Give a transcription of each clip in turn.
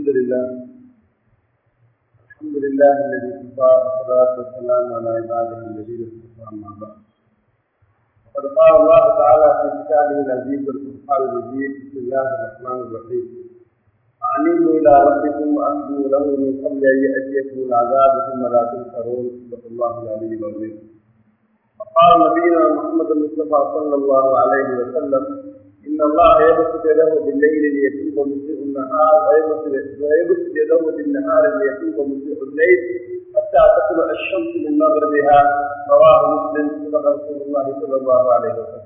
لله الحمد لله الذي كفى والصلاة والسلام على عباده الذين اصطفى أما بعد وقد قال الله تعالى في كتابه العزيز والفرقان المجيد بسم الله الرحمن الرحيم أنيبوا إلى ربكم وأسلموا له من قبل أن يأتيكم العذاب ثم لا تنصرون صدق الله العلي العظيم وقال نبينا محمد المصطفى صلى الله عليه وسلم إن الله يبسط يده بالليل ليتوب مسيء النهار ويبسط يده بالنهار ليتوب مسيء الليل حتى تطلع الشمس من مغربها رواه مسلم صدق رسول الله صلى الله عليه وسلم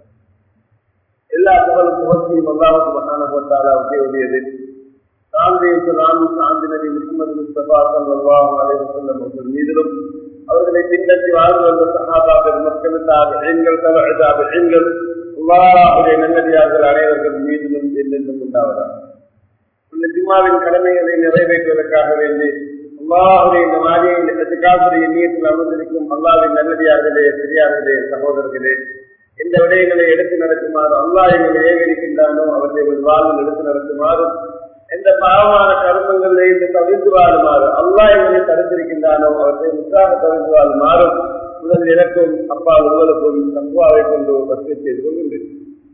எல்லா புகழும் புகழ்ச்சியும் அல்லாஹ் சுபஹானஹு வ தஆலாவுக்கே உரியது சாந்தியும் சலாமும் சாந்தி நபி முகமது முஸ்தபா ஸல்லல்லாஹு அலைஹி வஸல்லம் அவர்கள் மீதிலும் அவர்களை பின்பற்றி வாழ்ந்து வந்த சஹாபாக்கள் மக்கள் தாபிகள் தபஅதாபிகள் அல்லாஹுடைய நல்லடியார்கள் அனைவர்கள் மீதிலும் என்றென்றும் உண்டாவதா இந்த ஜிம்மாவின் கடமைகளை நிறைவேற்றுவதற்காக வேண்டி அல்லாஹுடைய இந்த மாதிரியில் எதுக்காவுடைய நீயத்தில் அமர்ந்திருக்கும் அல்லாவின் நல்லடியார்களே பெரியார்களே சகோதரர்களே எந்த விடயங்களை எடுத்து நடக்குமாறு அல்லாஹ் எங்களை ஏகரிக்கின்றானோ அவர்களை வாழ்வில் எடுத்து நடக்குமாறு எந்த பாவமான கருமங்களை இந்த தவிர்த்து வாழுமாறு அல்லாஹ் எங்களை தடுத்திருக்கின்றானோ அவற்றை முற்றாக தவிர்த்து வாழுமாறும் முதல் எனக்கும் அப்பா உங்களுக்கும் தப்புவாவை கொண்டு வசதி செய்து கொள்கின்றேன்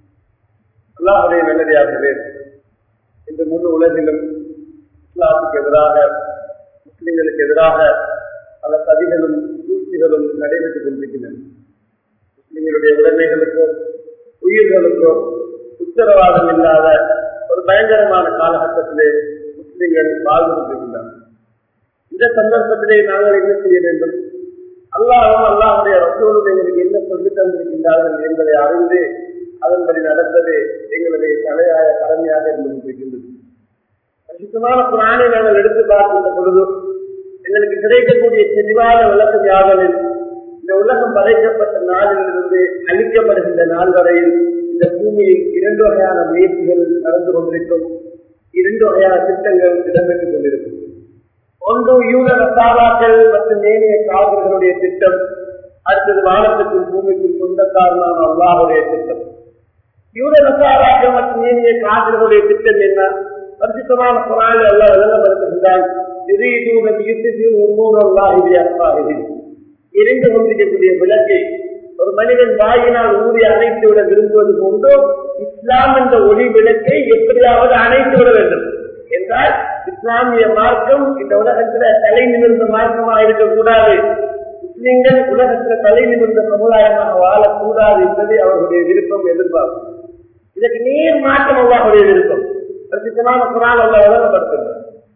அல்லாஹுடைய நல்லடியார்களே இந்த முழு உலகிலும் இஸ்லாத்துக்கு எதிராக முஸ்லிம்களுக்கு எதிராக பல சதிகளும் சூழ்ச்சிகளும் நடைபெற்றுக் கொண்டிருக்கின்றன முஸ்லிம்களுடைய உடைமைகளுக்கோ உயிர்களுக்கோ உத்தரவாதம் இல்லாத ஒரு பயங்கரமான காலகட்டத்திலே முஸ்லிம்கள் வாழ்ந்து கொண்டிருக்கின்றனர் இந்த சந்தர்ப்பத்திலே நாங்கள் என்ன செய்ய வேண்டும் அல்லாஹும் அல்லாஹுடைய ரசூலும் எங்களுக்கு என்ன சொல்லி தந்திருக்கின்றார்கள் என்பதை அறிந்து அதன்படி நடப்பது எங்களுடைய தலையாய கடமையாக இருந்து கொண்டிருக்கின்றது சுத்தமான புராணை நாங்கள் எடுத்து பார்க்கின்ற பொழுது எங்களுக்கு கிடைக்கக்கூடிய தெளிவான விளக்கம் யாவலில் இந்த உலகம் படைக்கப்பட்ட நாளிலிருந்து அளிக்கப்படுகின்ற நாள் வரையில் இந்த பூமியில் இரண்டு வகையான முயற்சிகள் நடந்து கொண்டிருக்கும் இரண்டு வகையான திட்டங்கள் இடம்பெற்றுக் கொண்டிருக்கும் ஒன்று யூன சாராக்கள் மற்றும் ஏனைய காவல்களுடைய திட்டம் அடுத்தது வானத்துக்கும் பூமிக்கும் சொந்தக்காரனான அல்லாவுடைய திட்டம் யூன நசாராக்கள் மற்றும் ஏனைய காவல்களுடைய திட்டம் என்ன பரிசுத்தமான குரான் எல்லாம் விளங்கப்படுத்துகின்றான் எரிந்து கொண்டிருக்கக்கூடிய விளக்கை ஒரு மனிதன் வாயினால் ஊதி அணைத்து விட விரும்புவது போன்றோ இஸ்லாம் என்ற ஒளி விளக்கை எப்படியாவது அணைத்து விட வேண்டும் என்றால் இஸ்லாமிய மார்க்கம் இந்த உலகத்துல தலை நிமிர்ந்த மார்க்கமாக இருக்கக்கூடாது முஸ்லிம்கள் உலகத்துல தலை நிமிர்ந்த சமுதாயமாக வாழக்கூடாது என்பது அவர்களுடைய விருப்பம் எதிர்பார்ப்பு இதற்கு நேர் மாற்றம் அல்லாஹுடைய விருப்பம் பிரசித்தமான குரான் அல்ல வழங்கப்படுத்துகிறார்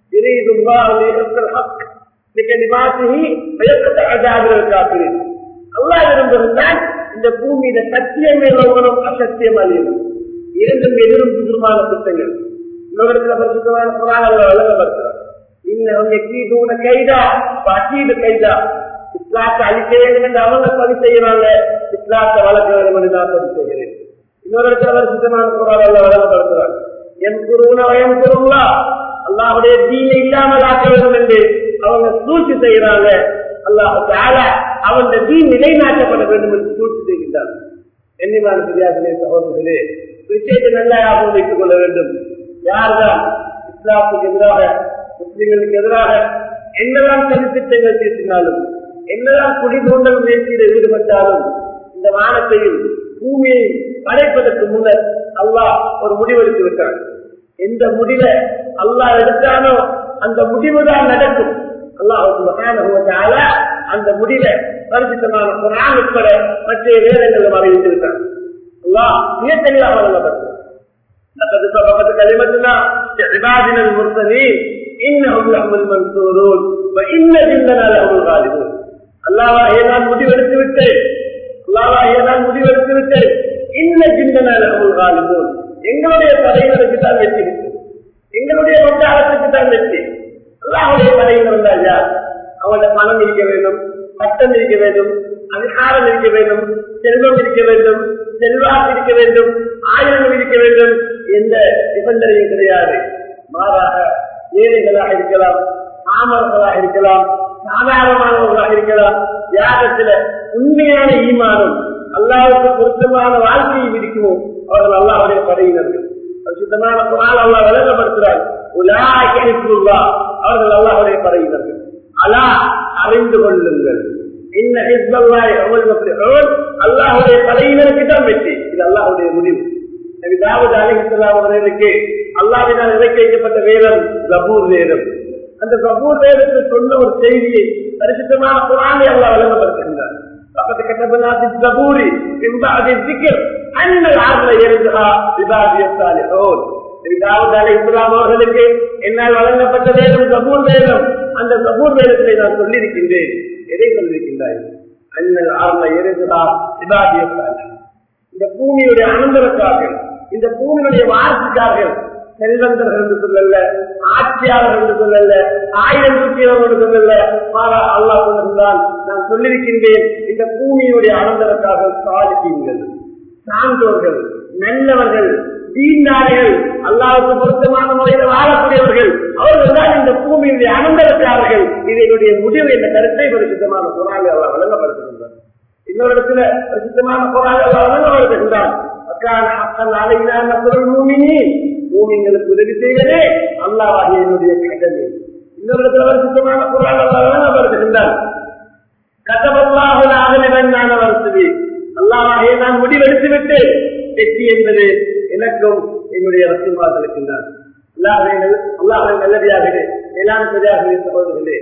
அல்லா விரும்புகிறான் இந்த பூமியில சத்தியம் உள்ளவனும் அசத்தியம் அழியும் இரண்டும் எதிரும் புதுமான திட்டங்கள் இன்னொரு பரிசுத்தமான குரான் அல்ல வழங்கப்படுகிறார் இன்னும் எக்கீதூன கைதா பக்கீது கைதா இஸ்லாத்தை அழிக்க வேண்டும் என்று அவங்க பதிவு செய்யறாங்க இஸ்லாத்தை வளர்க்க வேண்டும் என்று நான் பதிவு செய்கிறேன் இன்னொரு இடத்துல பரிசுத்தமான குரான் அல்ல வழங்கப்படுகிறார் என் குருவனவயம் குருங்களா அல்லாவுடைய தீனை இல்லாமல் ஆக்க வேண்டும் என்று அவங்க சூழ்ச்சி செய்கிறாங்க அல்லாஹால அவன் தீன் நிலைநாட்டப்பட வேண்டும் என்று சூழ்ச்சி செய்கின்றார் எண்ணிமான பெரியார்களே சகோதரர்களே விஷயத்தை நல்லா ஞாபகம் வைத்துக் கொள்ள வேண்டும் யார்தான் இஸ்லாத்துக்கு எதிராக முஸ்லிம்களுக்கு எதிராக என்னெல்லாம் சதித்திட்டங்கள் தீர்த்தினாலும் என்னெல்லாம் குடிதோண்டல் முயற்சியில் ஈடுபட்டாலும் இந்த வானத்தையும் பூமியை படைப்பதற்கு முன்னர் அல்லாஹ் ஒரு முடிவெடுத்து விட்டான் எந்த முடிவை அல்லாஹ் எடுத்தானோ அந்த முடிவுதான் நடக்கும் அல்லாஹ் அந்த முடிவை பரிசுத்தமான குரான் உட்பட மற்ற வேதங்கள் அறிவித்து விட்டான் அல்லாஹ் மிக தெளிவாக வழங்கப்பட்டது لقد سبقت كلمتنا لعبادنا المرسلين انهم لهم المنصورون وان جندنا لهم الغالبون அல்லாஹ் நான் முடிவெடுத்து விட்டேன் அல்லாஹ் நான் முடிவெடுத்து விட்டேன் இன்ன ஜிந்தனா லஹுல் காலிபூன் எங்களுடைய படையினருக்கு தான் வெற்றி எங்களுடைய வட்டாரத்துக்கு தான் வெற்றி அல்லாஹுடைய படையினர் வந்தால் யார் அவங்களோட பணம் இருக்க வேண்டும் பட்டம் இருக்க வேண்டும் அதிகாரம் இருக்க வேண்டும் செல்வம் இருக்க வேண்டும் செல்வாக்கு இருக்க வேண்டும் ஆயுதங்கள் இருக்க வேண்டும் எந்த நிபந்தனையும் கிடையாது மாறாக ஏழைகளாக இருக்கலாம் மாமர்களாக இருக்கலாம் சாதாரணமானவர்களாக இருக்கலாம் யாரத்துல உண்மையான ஈமானம் அல்லாவுக்கு பொருத்தமான வாழ்க்கையை இருக்குமோ அவர்கள் அல்லாவுடைய படையினர்கள் சுத்தமான குரால் அல்லா விளங்கப்படுத்துறார் உலாஹிபுல்லா அவர்கள் அல்லாஹுடைய படையினர்கள் அலா அறிந்து கொள்ளுங்கள் இன்ன ஹிஸ்பல்லாஹி அவல் மஃப்லிஹூன் அல்லாஹ்வுடைய படையினருக்கு தான் வெற்றி இது அல்லாஹ்வுடைய முடிவு நபி தாவூத் அலைஹிஸ்ஸலாம் அவர்களுக்கு அல்லாஹ்வினால் இறக்கி வைக்கப்பட்ட வேதம் ஜபூர் வேதம் அந்த ஜபூர் வேதத்தில் சொன்ன ஒரு செய்தியை பரிசுத்தமான குரானை அல்லாஹ் வழங்கப்படுத்துகின்றார் فقد كتبنا في الزبور من بعد الذكر أن العدل يرزقها عبادي الصالحون தாவூத் அலை இஸ்லாம் அவர்களுக்கு என்னால் வழங்கப்பட்ட வேதம் கபூர் வேதம் அந்த கபூர் வேதத்தை நான் சொல்லியிருக்கின்றேன் எதை சொல்லியிருக்கின்றாய் அண்ணல் ஆர்ம எருகுதா சிபாதியத்தால் இந்த பூமியுடைய அனந்தரக்கார்கள் இந்த பூமியுடைய வாரத்துக்கார்கள் செல்வந்தர்கள் என்று சொல்லல ஆட்சியாளர் என்று சொல்லல ஆயிரம் தூக்கியவர் என்று சொல்லல மாறா அல்லா சொல்லுகிறான் நான் சொல்லியிருக்கின்றேன் இந்த பூமியுடைய அனந்தரக்காக சாதித்தீங்கள் சான்றோர்கள் நல்லவர்கள் தீண்டார்கள் அல்லாவுக்கு பொருத்தமான முறையில் வாழக்கூடியவர்கள் அவர்கள் தான் இந்த பூமியுடைய அனந்தரக்காரர்கள் இது என்னுடைய முடிவு என்ற கருத்தை பரிசுத்தமான குரான் அவர் வழங்கப்படுத்துகின்றார் இன்னொரு இடத்துல பிரசித்தமான குரான் அவர் வழங்கப்படுத்துகின்றார் அக்கான அக்கல் அலையிலான குரல் மூமினி பூமிங்களுக்கு உதவி செய்வதே அல்லாவாகிய என்னுடைய கடமை இன்னொரு இடத்துல பிரசித்தமான குரான் அவர் வழங்கப்படுத்துகின்றார் கதவல்லாஹுலாக வருத்தது அல்லாவாகிய நான் முடிவெடுத்து விட்டு வெற்றி என்பது எனக்கும் என்னுடைய ரசமாக இருக்கின்றார் அல்லாஹை நல்லடியாகவே மேலான சரியாக சகோதரர்களே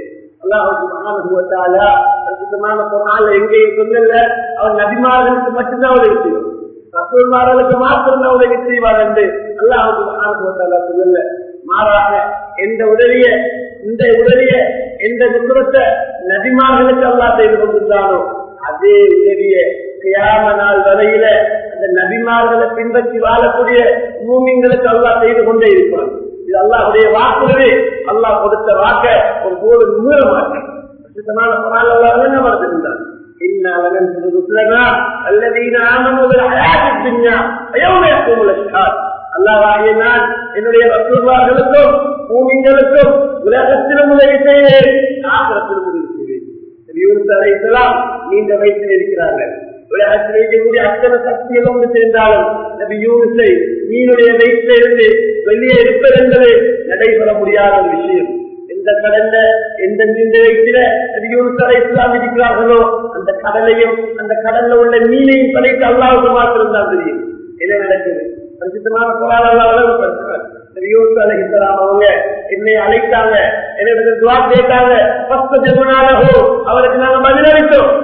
அல்லாஹுமான எங்கேயும் சொல்லல அவன் நபிமார்களுக்கு மட்டும்தான் உதவி செய்வான் ரசூல்மார்களுக்கு மாத்திரம் தான் உதவி செய்வார் என்று அல்லாஹுக்கு சொல்லல மாறாக எந்த உதவிய இந்த உதவிய எந்த குடும்பத்தை நபிமார்களுக்கு அல்லா செய்து கொண்டிருந்தானோ அதே உதவிய கியாம நாள் வரையில அந்த நபிமார்களை பின்பற்றி வாழக்கூடிய மூமிங்களுக்கு அல்லா செய்து கொண்டே இருப்பார் இது அல்லாஹுடைய வாக்குறுதி அல்லாஹ் கொடுத்த வாக்க ஒரு போது மீற மாட்டேன் பிரசித்தமான குரான் அல்லாஹ் வருகின்றார் إنا لننصر رسلنا الذين آمنوا بالحياة الدنيا ويوم يقوم الأشهاد அல்லாஹ் நான் என்னுடைய ரசூல்வார்களுக்கும் பூமிங்களுக்கும் உலகத்திலும் உதவி செய்வேன் ஆகரத்திலும் உதவி செய்வேன் யூனிஸ் அலைஹிஸ்ஸலாம் நீண்ட வயசில் இருக்கிறார்கள் உலகத்தில் இருக்கக்கூடிய அத்தனை சக்திகள் ஒன்று சேர்ந்தாலும் நபி யூனிஸை மீனுடைய வயிற்றிலிருந்து வெளியே இருப்பது என்பது நடைபெற முடியாத ஒரு விஷயம் எந்த கடல்ல எந்த நீண்ட வயிற்றில நபி யூனிஸ் அலைஹிஸ்ஸலாம் இருக்கிறார்களோ அந்த கடலையும் அந்த கடல்ல உள்ள மீனையும் படைத்து அல்லாவுக்கு மாத்திரம் தான் தெரியும் என்ன நடக்குது பரிசுத்தமான குரான் அல்லா வழங்கப்படுத்துறார் அவங்க என்னை அழைத்தாங்க என்னிடத்தில் துவா கேட்டாங்க அவருக்கு நாங்க பதிலளித்தோம்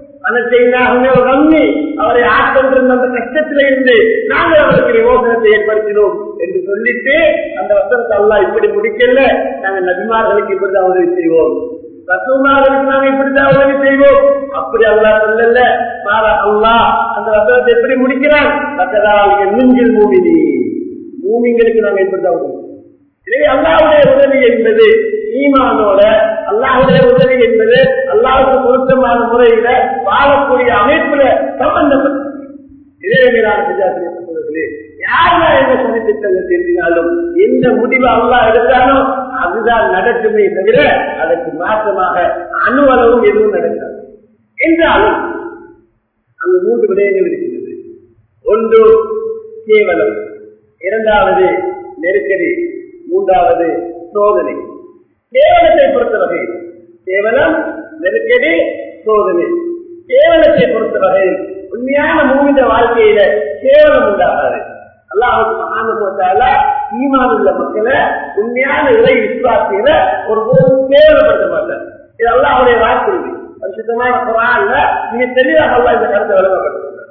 நம்பி அவரை ஆட்கொண்டிருந்த அந்த கஷ்டத்தில இருந்து நாங்கள் அவருக்கு விமோசனத்தை ஏற்படுத்தினோம் என்று சொல்லிட்டு அந்த வசனத்தை அல்லா இப்படி முடிக்கல நாங்க நபிமார்களுக்கு இப்படிதான் உதவி செய்வோம் ரசூமார்களுக்கு நாங்க இப்படிதான் உதவி செய்வோம் அப்படி அல்லா சொல்லல மாறா அல்லா அந்த வசனத்தை எப்படி முடிக்கிறான் மக்களால் நெஞ்சில் மூமினி மூமிங்களுக்கு நாங்க இப்படிதான் உதவி எனவே அல்லாவுடைய உதவி என்பது ஈமானோட அல்லாஹுடைய உதவி என்பது அல்லாவுக்கு பொருத்தமான முறையில வாழக்கூடிய அமைப்புல சம்பந்தப்பட்ட இதே மேலான சொல்லுங்களே யாரெல்லாம் என்ன சதித்திட்டங்கள் தெரிஞ்சினாலும் எந்த முடிவு அல்லா எடுத்தாலும் அதுதான் நடக்குமே தவிர அதற்கு மாற்றமாக அணு அளவும் எதுவும் நடக்காது என்றாலும் அங்கு மூன்று விடயங்கள் இருக்கின்றது ஒன்று கேவலம் இரண்டாவது நெருக்கடி மூன்றாவது சோதனை கேவலத்தை பொறுத்தவரை கேவலம் நெருக்கடி சோதனை கேவலத்தை பொறுத்தவரை உண்மையான மூவித வாழ்க்கையில கேவலம் உண்டாகாது அல்லாஹால ஈமான் உள்ள மக்களை உண்மையான இறை விசுவாசியில ஒரு போதும் கேவலப்படுத்த மாட்டார் இது அல்லாஹுடைய வாக்குறுதி பரிசுத்தமான குரான்ல மிக தெளிவாக அல்லா இந்த கருத்தை வழங்கப்பட்டிருக்கிறார்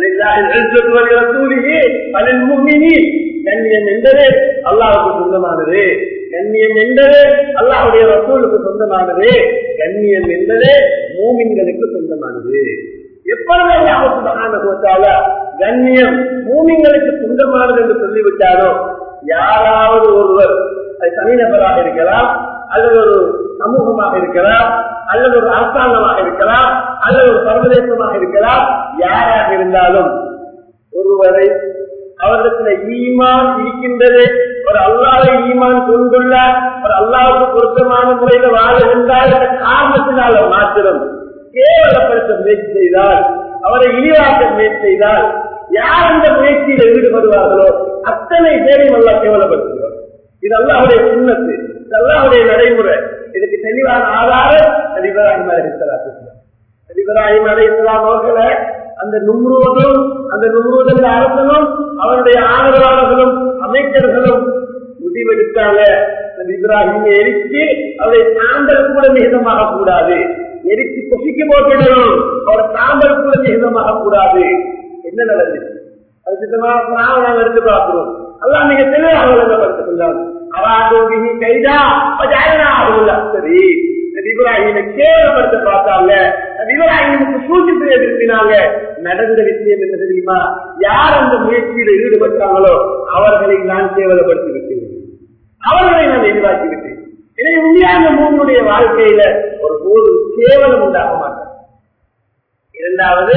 கண்ணியம் என்பது அல்லாவுக்கு சொந்தமானது கண்ணியம் என்பது அல்லாஹுடைய ரசூலுக்கு சொந்தமானது கண்ணியம் என்பது மூமின்களுக்கு சொந்தமானது எப்பொழுது அல்லாஹால கண்ணியம் மூமிங்களுக்கு சொந்தமானது என்று சொல்லிவிட்டாரோ யாராவது ஒருவர் அது தனிநபராக இருக்கலாம் அல்லது ஒரு சமூகமாக இருக்கலாம் அல்லது ஒரு அரசாங்கமாக இருக்கலாம் அல்லது ஒரு சர்வதேசமாக இருக்கலாம் யாராக இருந்தாலும் ஒருவரை அவரிடத்துல ஈமான் இருக்கின்றது ஒரு அல்லாத ஈமான் கொண்டுள்ளார் ஒரு அல்லாவுக்கு பொருத்தமான முறையில வாழுகின்றார் என்ற காரணத்தினால மாத்திரம் கேவலப்படுத்த முயற்சி செய்தால் அவரை இழிவாக்க முயற்சி செய்தால் யார் அந்த முயற்சியில் ஈடுபடுவார்களோ அத்தனை பேரையும் அல்லா கேவலப்படுத்துகிறார் இது அல்லாஹுடைய சுண்ணத்து இது அல்லாஹுடைய நடைமுறை இதுக்கு தெளிவான ஆதாரம் நபி இப்ராஹிம் அலைஹிஸ்ஸலாத்து நபி இப்ராஹிம் அலைஹிஸ்ஸலாம் அவர்களை அந்த நும்ருவதும் அந்த நும்ருவதன் அரசனும் அவருடைய ஆதரவாளர்களும் அமைச்சர்களும் முடிவெடுத்தாங்க நபி இப்ராஹிம் எரிச்சு அவரை சாம்பல் கூட மிகிதமாக கூடாது எரிச்சு பொசிக்கு போட்டுடணும் அவரை சாம்பல் கூட மிகிதமாக கூடாது என்ன நடந்துச்சு அது சித்தமாக நாங்கள் எடுத்து பார்க்கிறோம் அல்லாஹ் மிக தெளிவாக விளங்கப்படுத்துகின்றான் அராதோகினி கைதா பஜாயனாக சரி இப்ராஹிமை கேவலப்படுத்த பார்த்தாங்க இப்ராஹிமுக்கு சூழ்ச்சி செய்ய விரும்பினாங்க நடந்த விஷயம் என்ன தெரியுமா யார் அந்த முயற்சியில் ஈடுபட்டாங்களோ அவர்களை நான் கேவலப்படுத்தி விட்டேன் அவர்களை நான் எதிராக்கி விட்டேன் எனவே உண்மையான மூவனுடைய வாழ்க்கையில ஒரு போது கேவலம் உண்டாக மாட்டார் இரண்டாவது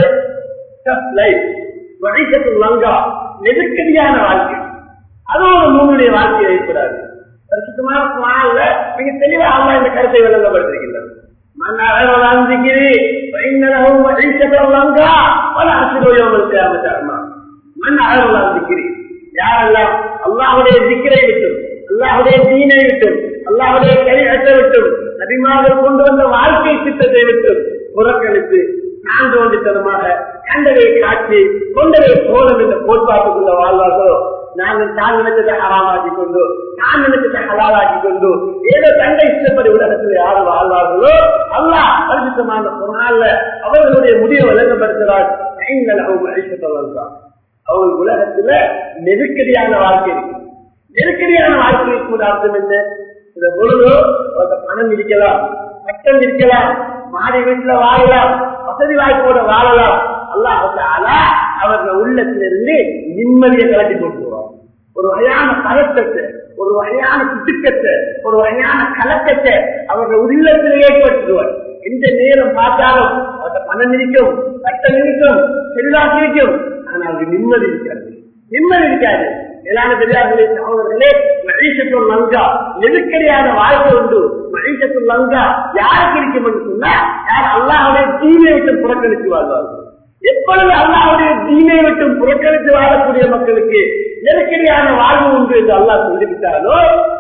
லங்கா நெருக்கடியான வாழ்க்கை அது ஒரு மூவனுடைய வாழ்க்கையை ஏற்படாது பரிசுத்தமான குரான்ல மிக தெளிவாக அல்லாஹ் இந்த கருத்தை விளங்கப்படுத்திருக்கின்றார் மன் அழகா சிக்கிரி பைன்னலகும் வழிசலங்கா பல அரசியல் தேர்மா மன் அழகா சிக்கிரி யாரெல்லாம் அல்லாஹுடைய சிக்கரை விட்டும் அல்லாஹுடைய தீனை விட்டும் அல்லாஹுடைய கரிகத்தை விட்டும் நபிமார்கள் கொண்டு வந்த வாழ்க்கை திட்டத்தை விட்டும் புறக்கணித்து நான் தோன்றித்தனமாக கண்டதை காட்சி கொண்டதை போலும் என்ற கோட்பாட்டுக்குள்ள வாழ்வார்களோ நாங்கள் தான் நினைச்சதை ஹராமாக்கி கொண்டு நான் நினைச்சதை ஹலாலாக்கி கொண்டு ஏதோ தந்தை இஷ்டப்படி உலகத்தில் யார் வாழ்வார்களோ அல்லாஹ் பரிசுத்தமான பொருளால அவர்களுடைய முடிவை விளங்கப்படுத்துகிறார் நீங்கள் அவங்க அழிக்கப்படலாம் அவங்க உலகத்துல நெருக்கடியான வாழ்க்கை இருக்கு நெருக்கடியான வாழ்க்கை கூட அர்த்தம் என்ன இந்த பொழுது பணம் இருக்கலாம் சட்டம் இருக்கலாம் மாடி வீட்டுல வாழலாம் வசதி வாய்ப்போட வாழலாம் அல்லாஹால அவர்கள் உள்ளத்திலிருந்து நிம்மதியை கலட்டி போட்டுருவார் ஒரு வகையான பதட்டத்தை ஒரு வகையான திட்டுக்கத்தை ஒரு வகையான கலக்கத்தை அவர்கள் உள்ளத்தில் ஏற்படுத்துவார் எந்த நேரம் பார்த்தாலும் அவர்கள் பணம் இருக்கும் சட்டம் இருக்கும் செல்வாக்கு இருக்கும் ஆனால் அவருக்கு நிம்மதி இருக்காது நிம்மதி இருக்காது மேலான பெரியார்களே சகோதரர்களே மகிஷத்துள் லங்கா நெருக்கடியான வாழ்க்கை உண்டு மகிஷத்துள் லங்கா யாருக்கு இருக்கும் என்று சொன்னா யார் அல்லாஹுடைய தீமை விட்டு புறக்கணித்து வாழ்வார்கள் எப்பொழுது அல்லாஹுடைய தீமை விட்டு புறக்கணித்து வாழக்கூடிய மக்களுக்கு நெருக்கடியான வாழ்வு உண்டு என்று அல்லாஹ் சொல்லிவிட்டாரோ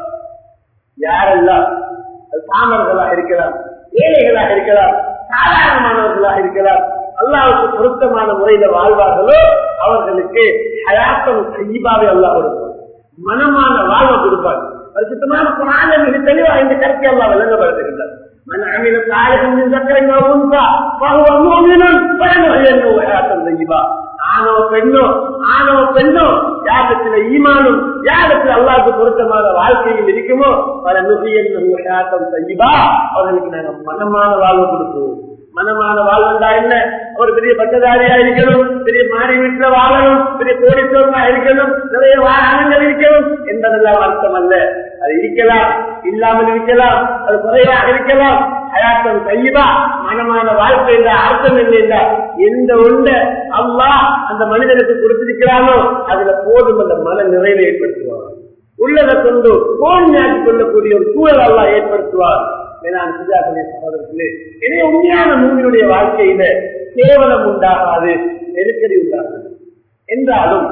யாரெல்லாம் சாமர்களாக இருக்கலாம் ஏழைகளாக இருக்கலாம் சாதாரணமானவர்களாக இருக்கலாம் அல்லாவுக்கு பொருத்தமான முறையில வாழ்வார்களோ அவர்களுக்கு ஹயாத்தம் கையிபாவே அல்லாஹ் கொடுப்பார் மனமான வாழ்வை கொடுப்பார் பரிசுத்தமான புராண மிக தெளிவாக இந்த கருத்தை அல்லா விளங்கப்படுத்துகின்றார் من عمل صالحا من ذكر او انثى فهو مؤمن فلنحيينه حياه طيبه ஆணோ பெண்ணோ ஆணோ பெண்ணோ யாரத்துல ஈமானும் யாரத்துல அல்லாவுக்கு பொருத்தமான வாழ்க்கையில் இருக்குமோ பல நுகையின் செய்வா அவர்களுக்கு நாங்க மனமான வாழ்வு கொடுப்போம் மனமான வாழ்வா என்ன ஒரு பெரிய பட்டதாரியா இருக்கணும் பெரிய மாறி வீட்டுல வாழணும் பெரிய கோடித்தோரமா இருக்கணும் நிறைய வாகனங்கள் இருக்கணும் என்பதெல்லாம் அர்த்தம் அல்ல அது இருக்கலாம் இல்லாமல் இருக்கலாம் அது குறைவாக இருக்கலாம் ஹயாத்தம் கைவா மனமான வாழ்க்கை என்ற அர்த்தம் இல்லை எந்த ஒன்றை அல்லா அந்த மனிதனுக்கு கொடுத்திருக்கிறானோ அதுல போதும் அந்த மன நிறைவை ஏற்படுத்துவார் உள்ளதை கொண்டு கோன்மையாக்கி கொள்ளக்கூடிய ஒரு சூழல் அல்லா ஏற்படுத்துவார் வேளாண் சுஜாக்களுடைய சகோதரர்களே எனவே உண்மையான மூவினுடைய வாழ்க்கையில கேவலம் உண்டாகாது நெருக்கடி உண்டாகாது என்றாலும்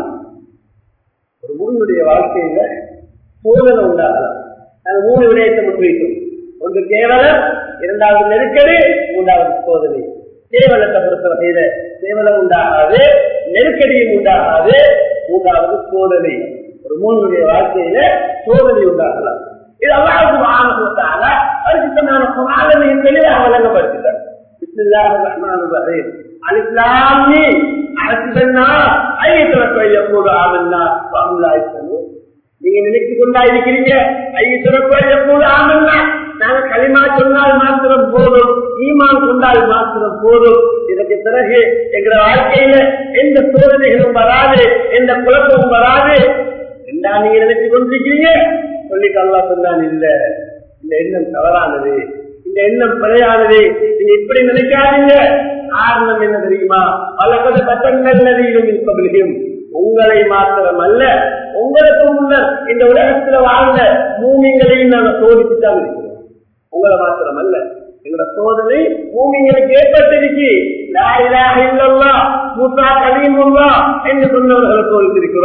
ஒரு மூவினுடைய வாழ்க்கையில சோதனை உண்டாகலாம் நாங்கள் மூணு விடயத்தை முன்வைத்தோம் ஒன்று கேவலம் இரண்டாவது நெருக்கடி மூன்றாவது சோதனை கேவலத்தை பொறுத்த வகையில கேவலம் உண்டாகாது நெருக்கடியும் உண்டாகாது மூன்றாவது சோதனை ஒரு மூணுடைய வாழ்க்கையில சோதனை உண்டாகலாம் இது அல்லாவுக்கு வாகனத்தால பரிசுத்தமான குமாரனை தெளிவாக வழங்கப்படுத்துகிறார் பிஸ்மில்லாஹ் ரஹ்மான் ரஹீம் அலிஸ்லாமி அரசுனா ஐயத்துல எப்போது ஆமன்னா வாங்கலாய்த்தனும் நீங்க நினைத்து கொண்டா இருக்கிறீங்க ஐய சிறப்பு எப்போது ஆமன்னா நாங்க களிமா சொன்னால் மாத்திரம் போதும் ஈமான் கொண்டால் மாத்திரம் போதும் இதற்கு பிறகு எங்க வாழ்க்கையில எந்த சோதனைகளும் வராது எந்த குழப்பமும் வராது என்றா நீங்க நினைச்சு கொண்டிருக்கிறீங்க சொல்லிட்டு அல்லா சொன்னான் இல்ல இந்த எண்ணம் தவறானது இந்த எண்ணம் பிழையானது நீங்க இப்படி நினைக்காதீங்க காரணம் என்ன தெரியுமா பல பட்டங்கள் இருப்பவர்களையும் உங்களை மாத்திரம் அல்ல உங்களுக்கு முன்னர் இந்த உலகத்துல வாழ்ந்த மூமிங்களையும் நாங்க சோதிச்சுதான் இருக்கிறோம் உங்களை மாத்திரம் அல்ல எங்களோட சோதனை பூமிங்களுக்கு ஏற்பட்டிருக்கு மூசா கலீமுல்லா என்று சொன்னவர்களை சோதித்திருக்கிறோம்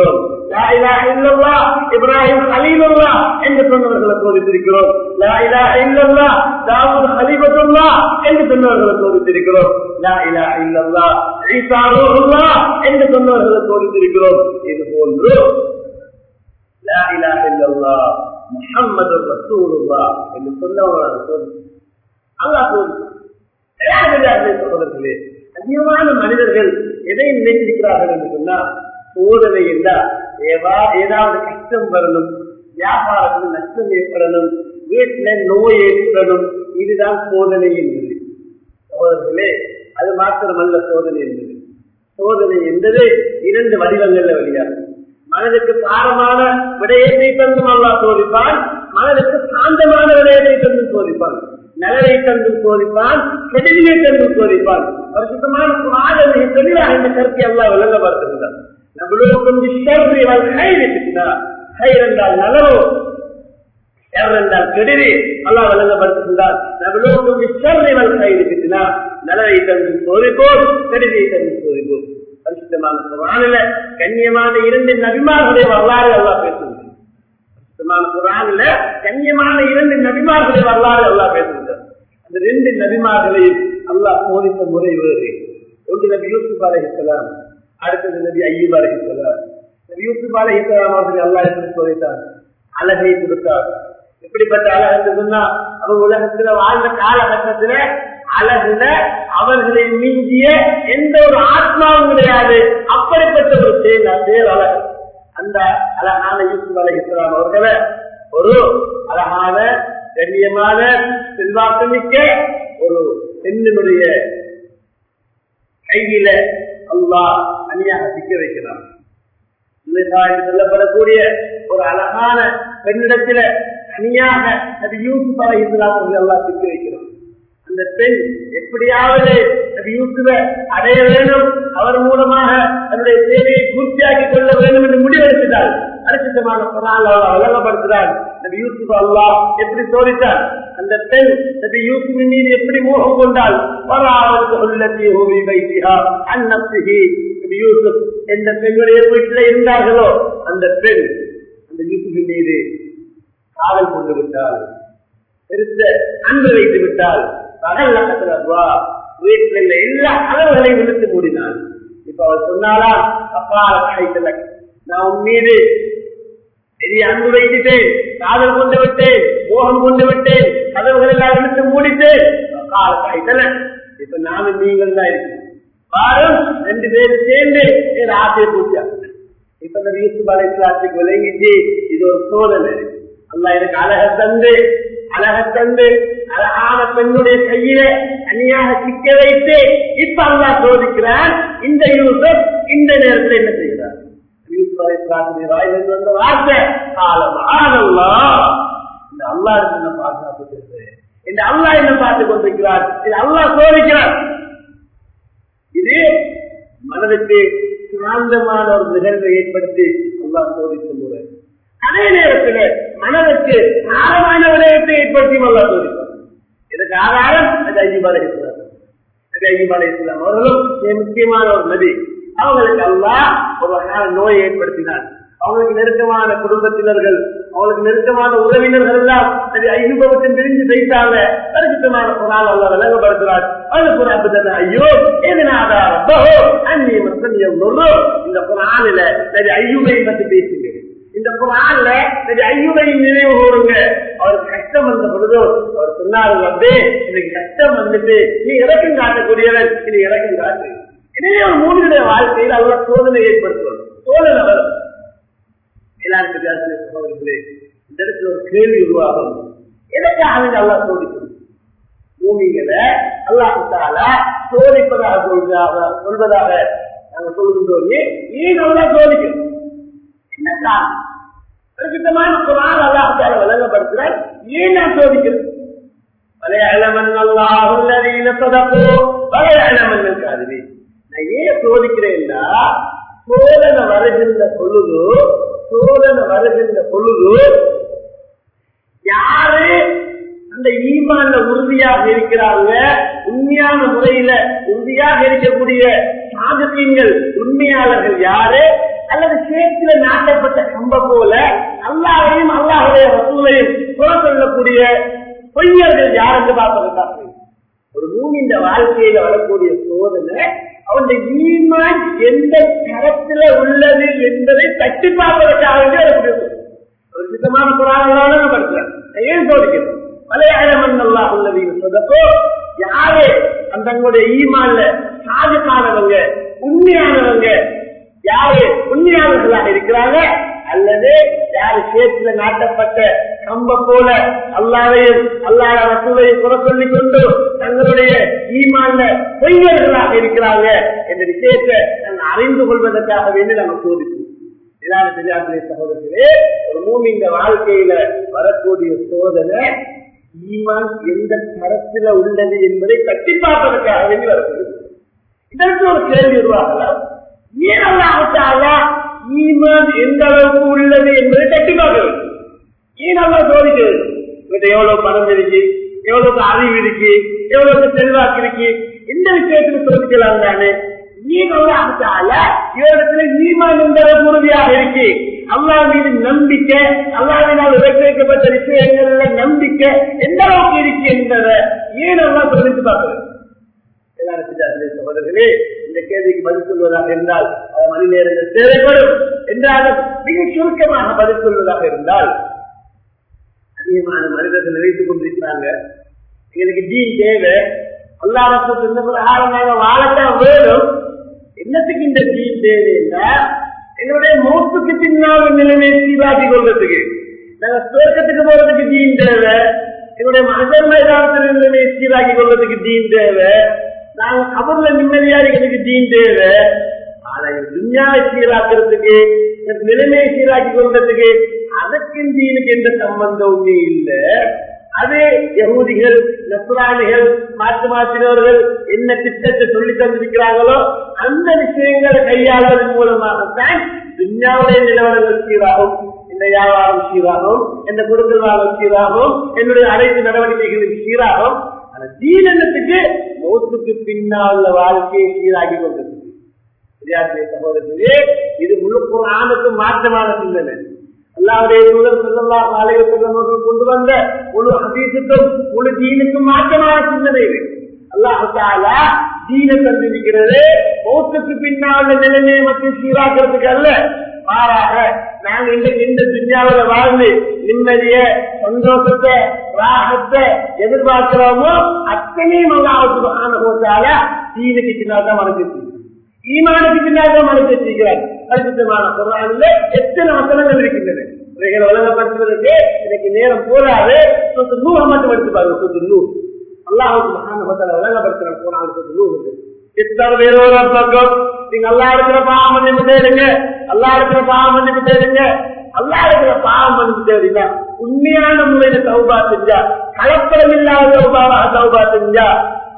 லா இலாஹ இல்லல்லாஹ் இப்ராஹிம் கலீலுல்லாஹ் என்று சொன்னவர்களை சோதித்திருக்கிறோம் லா இலாஹ இல்லல்லாஹ் தாவூத் ஹலீபத்துல்லாஹ் என்று சொன்னவர்களை சோதித்திருக்கிறோம் லா இலாஹ இல்லல்லாஹ் ஈசா ரூஹுல்லாஹ் என்று சொன்னவர்களை சோதித்திருக்கிறோம் இது போன்று லா இலாஹ இல்லல்லாஹ் முஹம்மது ரசூலுல்லாஹ் என்று சொன்னவர்களை சோதித்து அல்லாஹ் சோதித்தார் சகோதரர்களே அதிகமான மனிதர்கள் எதை நினைத்திருக்கிறார்கள் என்று சொன்னால் சோதனை என்றால் ஏவா ஏதாவது கஷ்டம் வரணும் வியாபாரத்தில் நஷ்டம் ஏற்படணும் வீட்டுல நோய் ஏற்படணும் இதுதான் சோதனை என்பது சகோதரர்களே அது மாத்திரமல்ல சோதனை என்பது சோதனை என்பது இரண்டு வடிவங்கள்ல வெளியாகும் மனதுக்கு பாரமான விடயத்தை தந்தும் அல்லா சோதிப்பான் மனதுக்கு சாந்தமான விடயத்தை தந்தும் சோதிப்பான் நலரை தந்தும் சோதிப்பான் கெடுதியை தந்தும் சோதிப்பான் ஒரு சுத்தமான குமார மிக தெளிவாக இந்த கருத்தை எல்லாம் விளங்கப்படுத்துகிறார் நம்மளுக்கும் ஷர்ரி வல் ஹைர் இருக்கிறார் ஹைர் என்றால் நலவோ ஷர் என்றால் கெடுதி அல்லாஹ் விளங்கப்படுத்துகின்றார் நம்மளுக்கும் ஷர்ரி வல் ஹைர் இருக்கிறார் நலரை தந்தும் சோதிப்போம் கெடுதியை தந்தும் சோதிப்போம் பரிசுத்தமான குரானில கண்ணியமான இரண்டு நபிமார்களுடைய வரலாறு எல்லாம் பேசுகிறது பரிசுத்தமான குரானில கண்ணியமான இரண்டு நபிமார்களுடைய வரலாறு எல்லாம் பேசுகிறது அந்த ரெண்டு நபிமார்களையும் அல்லாஹ் சோதித்த முறை வேறு ஒன்று நபி யூசுப் அலைஹிஸ்லாம் அடுத்தது நபி ஐயூப் அலைஹிஸ்லாம் நபி யூசுப் அலைஹிஸ்லாம் அவர்கள் அல்லாஹ் எப்படி சோதித்தார் அழகை கொடுத்தார் எப்படிப்பட்ட அழகு என்று சொன்னா அவர் உலகத்துல வாழ்ந்த காலகட்டத்துல அழகுல அவர்களை மிஞ்சிய எந்த ஒரு ஆத்மாவும் கிடையாது அப்படிப்பட்ட ஒரு செயல் பேர் அழகு அந்த அழகான யூசுப் அலை இஸ்லாம் அவர்களை ஒரு அழகான கண்ணியமான செல்வாக்கு மிக்க ஒரு பெண்ணினுடைய கையில அல்லாஹ் தனியாக சிக்க வைக்கிறார் என்று சொல்லப்படக்கூடிய ஒரு அழகான பெண்ணிடத்தில தனியாக அது யூசுப் அலை இஸ்லாம் எல்லாம் சிக்க வைக்கிறோம் அந்த பெண் எப்படியாவது அது யூசுவ அடைய வேண்டும் அவர் மூலமாக தன்னுடைய சேவையை பூர்த்தியாக்கி கொள்ள வேண்டும் என்று முடிவெடுத்தார் அரிசித்தமான பொருளால் வழங்கப்படுத்துகிறார் நபி யூசுப் அல்லா எப்படி சோதித்தார் அந்த பெண் நபி யூசுவின் மீது எப்படி மோகம் கொண்டால் வராவது உள்ளத்தி ஹோமி வைத்தியா அன்னப்திகி நபி யூசுப் எந்த பெண்ணுடைய வீட்டில் இருந்தார்களோ அந்த பெண் அந்த யூசுவின் மீது காவல் கொண்டு விட்டாள் பெருத்த அன்பு வைத்து விட்டால் பகல் நகத்துல வீட்டில் எல்லா கதவுகளையும் விழுத்து மூடினான் இப்ப அவர் சொன்னாலா அப்பா கைத்தல நான் உன் மீது பெரிய அன்பு வைத்துட்டேன் காதல் கொண்டு விட்டேன் மோகம் கொண்டு விட்டேன் கதவுகள் எல்லாம் விழுத்து மூடிட்டேன் அப்பா கைத்தல இப்ப நானும் நீங்கள் தான் இருக்கேன் பாரும் ரெண்டு பேரும் சேர்ந்து என் ஆசையை பூர்த்தியா இப்ப இந்த யூசுப் அலைக்கு விளங்கிச்சு இது ஒரு சோதனை அல்ல எனக்கு அழக தந்து அழக தந்து அழகான பெண்ணுடைய கையில தனியாக சிக்க வைத்து இப்ப அல்லா சோதிக்கிறான் இந்த யூசப் இந்த நேரத்தில் என்ன செய்கிறார் வந்த வார்த்தை காலம் ஆனல்லா இந்த அல்லா என்ன பாதுகாப்பு இந்த அல்லா என்ன பார்த்து கொண்டிருக்கிறார் இது அல்லா சோதிக்கிறார் இது மனதுக்கு சாந்தமான ஒரு நிகழ்வை ஏற்படுத்தி அல்லா சோதித்த முறை அதே நேரத்தில் மனதுக்கு ஆழமான விடயத்தை ஏற்படுத்தி அல்லா சோதிப்பார் இதுக்கு ஆதாரம் அது ஐயீப் அலை இஸ்லாம் அது ஐயீப் அலை இஸ்லாம் அவர்களும் முக்கியமான ஒரு நதி அவங்களுக்கு அல்லா ஒரு வகையான நோயை ஏற்படுத்தினார் அவங்களுக்கு நெருக்கமான குடும்பத்தினர்கள் அவங்களுக்கு நெருக்கமான உறவினர்கள் எல்லாம் அது ஐநூபவத்தின் பிரிஞ்சு வைத்தாங்க பரிசுத்தமான குரால் அல்ல விளங்கப்படுத்துறார் அது குரான் ஐயோ எதனாதா ரப்போ அந்நிய மசனியம் இந்த குரானில சரி ஐயூபை பற்றி பேசுங்க இந்த குரான்ல சரி ஐயூபை நினைவு கூறுங்க அவருக்கு கஷ்டம் வந்த பொழுதோ அவர் சொன்னாரு வந்து இன்னைக்கு கஷ்டம் வந்துட்டு நீ இறக்கம் காட்டக்கூடியவன் நீ இறக்கம் காட்டு எனவே ஒரு மூணுடைய வாழ்க்கையில் அல்ல சோதனை ஏற்படுத்துவோம் சோதனை வரும் சகோதரர்களே இந்த இடத்துல ஒரு கேள்வி உருவாகும் எதற்காக அல்லா சோதிக்கணும் பூமிகளை அல்லாஹால சோதிப்பதாக சொல்வதாக சொல்வதாக நாங்கள் சொல்கின்றோம் ஏன் அல்லா சோதிக்கணும் என்ன காரணம் பிரசித்தமான குரான் அல்லாஹால வழங்கப்படுத்துகிறார் ஏன் நான் சோதிக்கிறேன் வலையளமன் அல்லாஹ் உள்ளதீன சதப்போ வலையளமன் இருக்காது நான் ஏன் சோதிக்கிறேன்னா சோதனை வருகின்ற பொழுது சோதனை வருகின்ற பொழுது யாரு அந்த ஈமான்ல உறுதியாக இருக்கிறாங்க உண்மையான முறையில உறுதியாக இருக்கக்கூடிய சாதகங்கள் உண்மையாளர்கள் யாரு அல்லது சேத்துல நாட்டப்பட்ட கம்பம் போல அல்லாஹையும் அல்லாஹுடைய வசூலையும் குறை சொல்லக்கூடிய பொய்யர்கள் யார் என்று பார்ப்பதற்காக ஒரு மூமிந்த வாழ்க்கையில வரக்கூடிய சோதனை அவனுடைய ஈமான் எந்த தரத்துல உள்ளது என்பதை தட்டி பார்ப்பதற்காக வேண்டி வரக்கூடிய சோதனை. ஒரு சித்தமான புராணங்களோட நம்ம படிக்கிறோம் ஏன் சோதிக்கிறோம் மலையாளமன் நல்லா உள்ளது சொதப்போ யாரு அந்த தங்களுடைய ஈமான்ல சாதுக்கானவங்க உண்மையானவங்க யாரு உண்மையாளர்களாக இருக்கிறாங்க அல்லது யாரு சேத்துல நாட்டப்பட்ட கம்ப போல அல்லாவையும் அல்லாத வசூலையும் குறை சொல்லிக் கொண்டு தங்களுடைய ஈமான்ல பொய்யர்களாக இருக்கிறாங்க என்ற விஷயத்தை நாங்கள் அறிந்து கொள்வதற்காக வேண்டி நாங்கள் சோதிப்போம் இதாவது பெரியார்களே சகோதரர்களே ஒரு மூமி இந்த வாழ்க்கையில வரக்கூடிய சோதனை ஈமான் எந்த தரத்துல உள்ளது என்பதை தட்டி பார்ப்பதற்காக வேண்டி வரக்கூடியது இதற்கு ஒரு கேள்வி உருவாகலாம் ஏன் அல்லாஹாலா ஈமான் எந்த அளவுக்கு உள்ளது என்பதை தட்டி பார்க்க வேண்டும் ஏன் அல்லா சோதிக்கிறது இவர்கிட்ட எவ்வளவு பணம் இருக்கு எவ்வளவு அறிவு இருக்கு எவ்வளவு செல்வாக்கு இருக்கு இந்த விஷயத்துல சோதிக்கலாம் தானே ஏன் அல்லாஹால இவரிடத்துல ஈமான் எந்த அளவுக்கு உறுதியாக இருக்கு அல்லா மீது நம்பிக்கை அல்லாவினால் வைக்கப்பட்ட விஷயங்கள்ல நம்பிக்கை எந்த அளவுக்கு இருக்கு என்பதை ஏன் அல்லா சோதித்து பார்க்கிறது சகோதரர்களே இந்த கேள்விக்கு பதில் சொல்வதாக இருந்தால் பல மணி நேரங்கள் தேவைப்படும் என்றாலும் மிக சுருக்கமாக பதில் சொல்வதாக இருந்தால் அதிகமான மனிதர்கள் நினைத்துக் கொண்டிருக்கிறாங்க எங்களுக்கு டீன் தேவை அல்லாரத்து சொன்ன பிரகாரம் நாங்க வாழத்தான் வேணும் என்னத்துக்கு இந்த டீன் தேவை என்றால் எங்களுடைய மூத்துக்கு பின்னால் நிலைமை சீராக்கி கொள்வதற்கு நாங்க சுவர்க்கத்துக்கு போறதுக்கு டீன் தேவை எங்களுடைய மகன் மைதானத்தில் நிலைமை சீராக்கி கொள்வதற்கு டீன் தேவை நாங்க கபர்ல நிம்மதியா இருக்கிறதுக்கு தீன் தேவை ஆனா துன்யாவை சீராக்கிறதுக்கு நிலைமையை சீராக்கி கொள்றதுக்கு அதற்கும் தீனுக்கு எந்த சம்பந்தமுமே இல்லை அது யகூதிகள் நசுராணிகள் மாற்று மாற்றினவர்கள் என்ன திட்டத்தை சொல்லி தந்திருக்கிறாங்களோ அந்த விஷயங்களை கையாளுவதன் மூலமாகத்தான் துன்யாவுடைய நிலவரங்கள் சீராகும் இந்த வியாபாரம் சீராகும் இந்த கொடுக்கல் வாங்கல் சீராகும் என்னுடைய அனைத்து நடவடிக்கைகளுக்கு சீராகும் ஆனா தீனத்துக்கு மௌத்துக்கு பின்னால் உள்ள வாழ்க்கையை சீராகி கொண்டது சகோதரர்களே இது முழு குரானுக்கு மாற்றமான சிந்தனை அல்லாவுடைய தூதர் செல்லல்லா காலைய செல்லும் கொண்டு வந்த முழு ஹதீசுக்கும் முழு தீனுக்கும் மாற்றமான சிந்தனை இது அல்லாஹாலா தீன தந்திருக்கிறது மௌத்துக்கு பின்னால் உள்ள நிலைமையை மட்டும் சீராக்கிறதுக்கு அல்ல மாறாக நாங்க இன்றைக்கு இந்த துன்யாவில வாழ்ந்து நிம்மதிய சந்தோஷத்தை ராகத்தை எதிர்பார்க்கிறோமோ அத்தனையும் அல்லாவுக்கு ஆன போட்டால தீனுக்கு பின்னால் தான் மறைஞ்சிருக்கு ஈமானுக்கு பின்னால் தான் மறைச்சு வச்சிருக்கிறார் பரிசுத்தமான குரானில் எத்தனை வசனங்கள் இருக்கின்றன இவைகளை வழங்கப்படுத்துவதற்கு எனக்கு நேரம் போதாது சொத்து நூறு மட்டும் எடுத்து பாருங்க சொத்து நூறு அல்லாஹுக்கு மகான வழங்கப்படுத்துற குரான் சொத்து நூறு பக்கம் நீங்க அல்லா இருக்கிற பாவம் மன்னிப்பு தேடுங்க அல்லா இருக்கிற பாவம் மன்னிப்பு தேடுங்க அல்லா இருக்கிற பாவம் மன்னிப்பு தேடுங்க உண்மையான முறையில சௌபா செஞ்சா கலப்படம் இல்லாத சௌபாவாக சௌபா செஞ்சா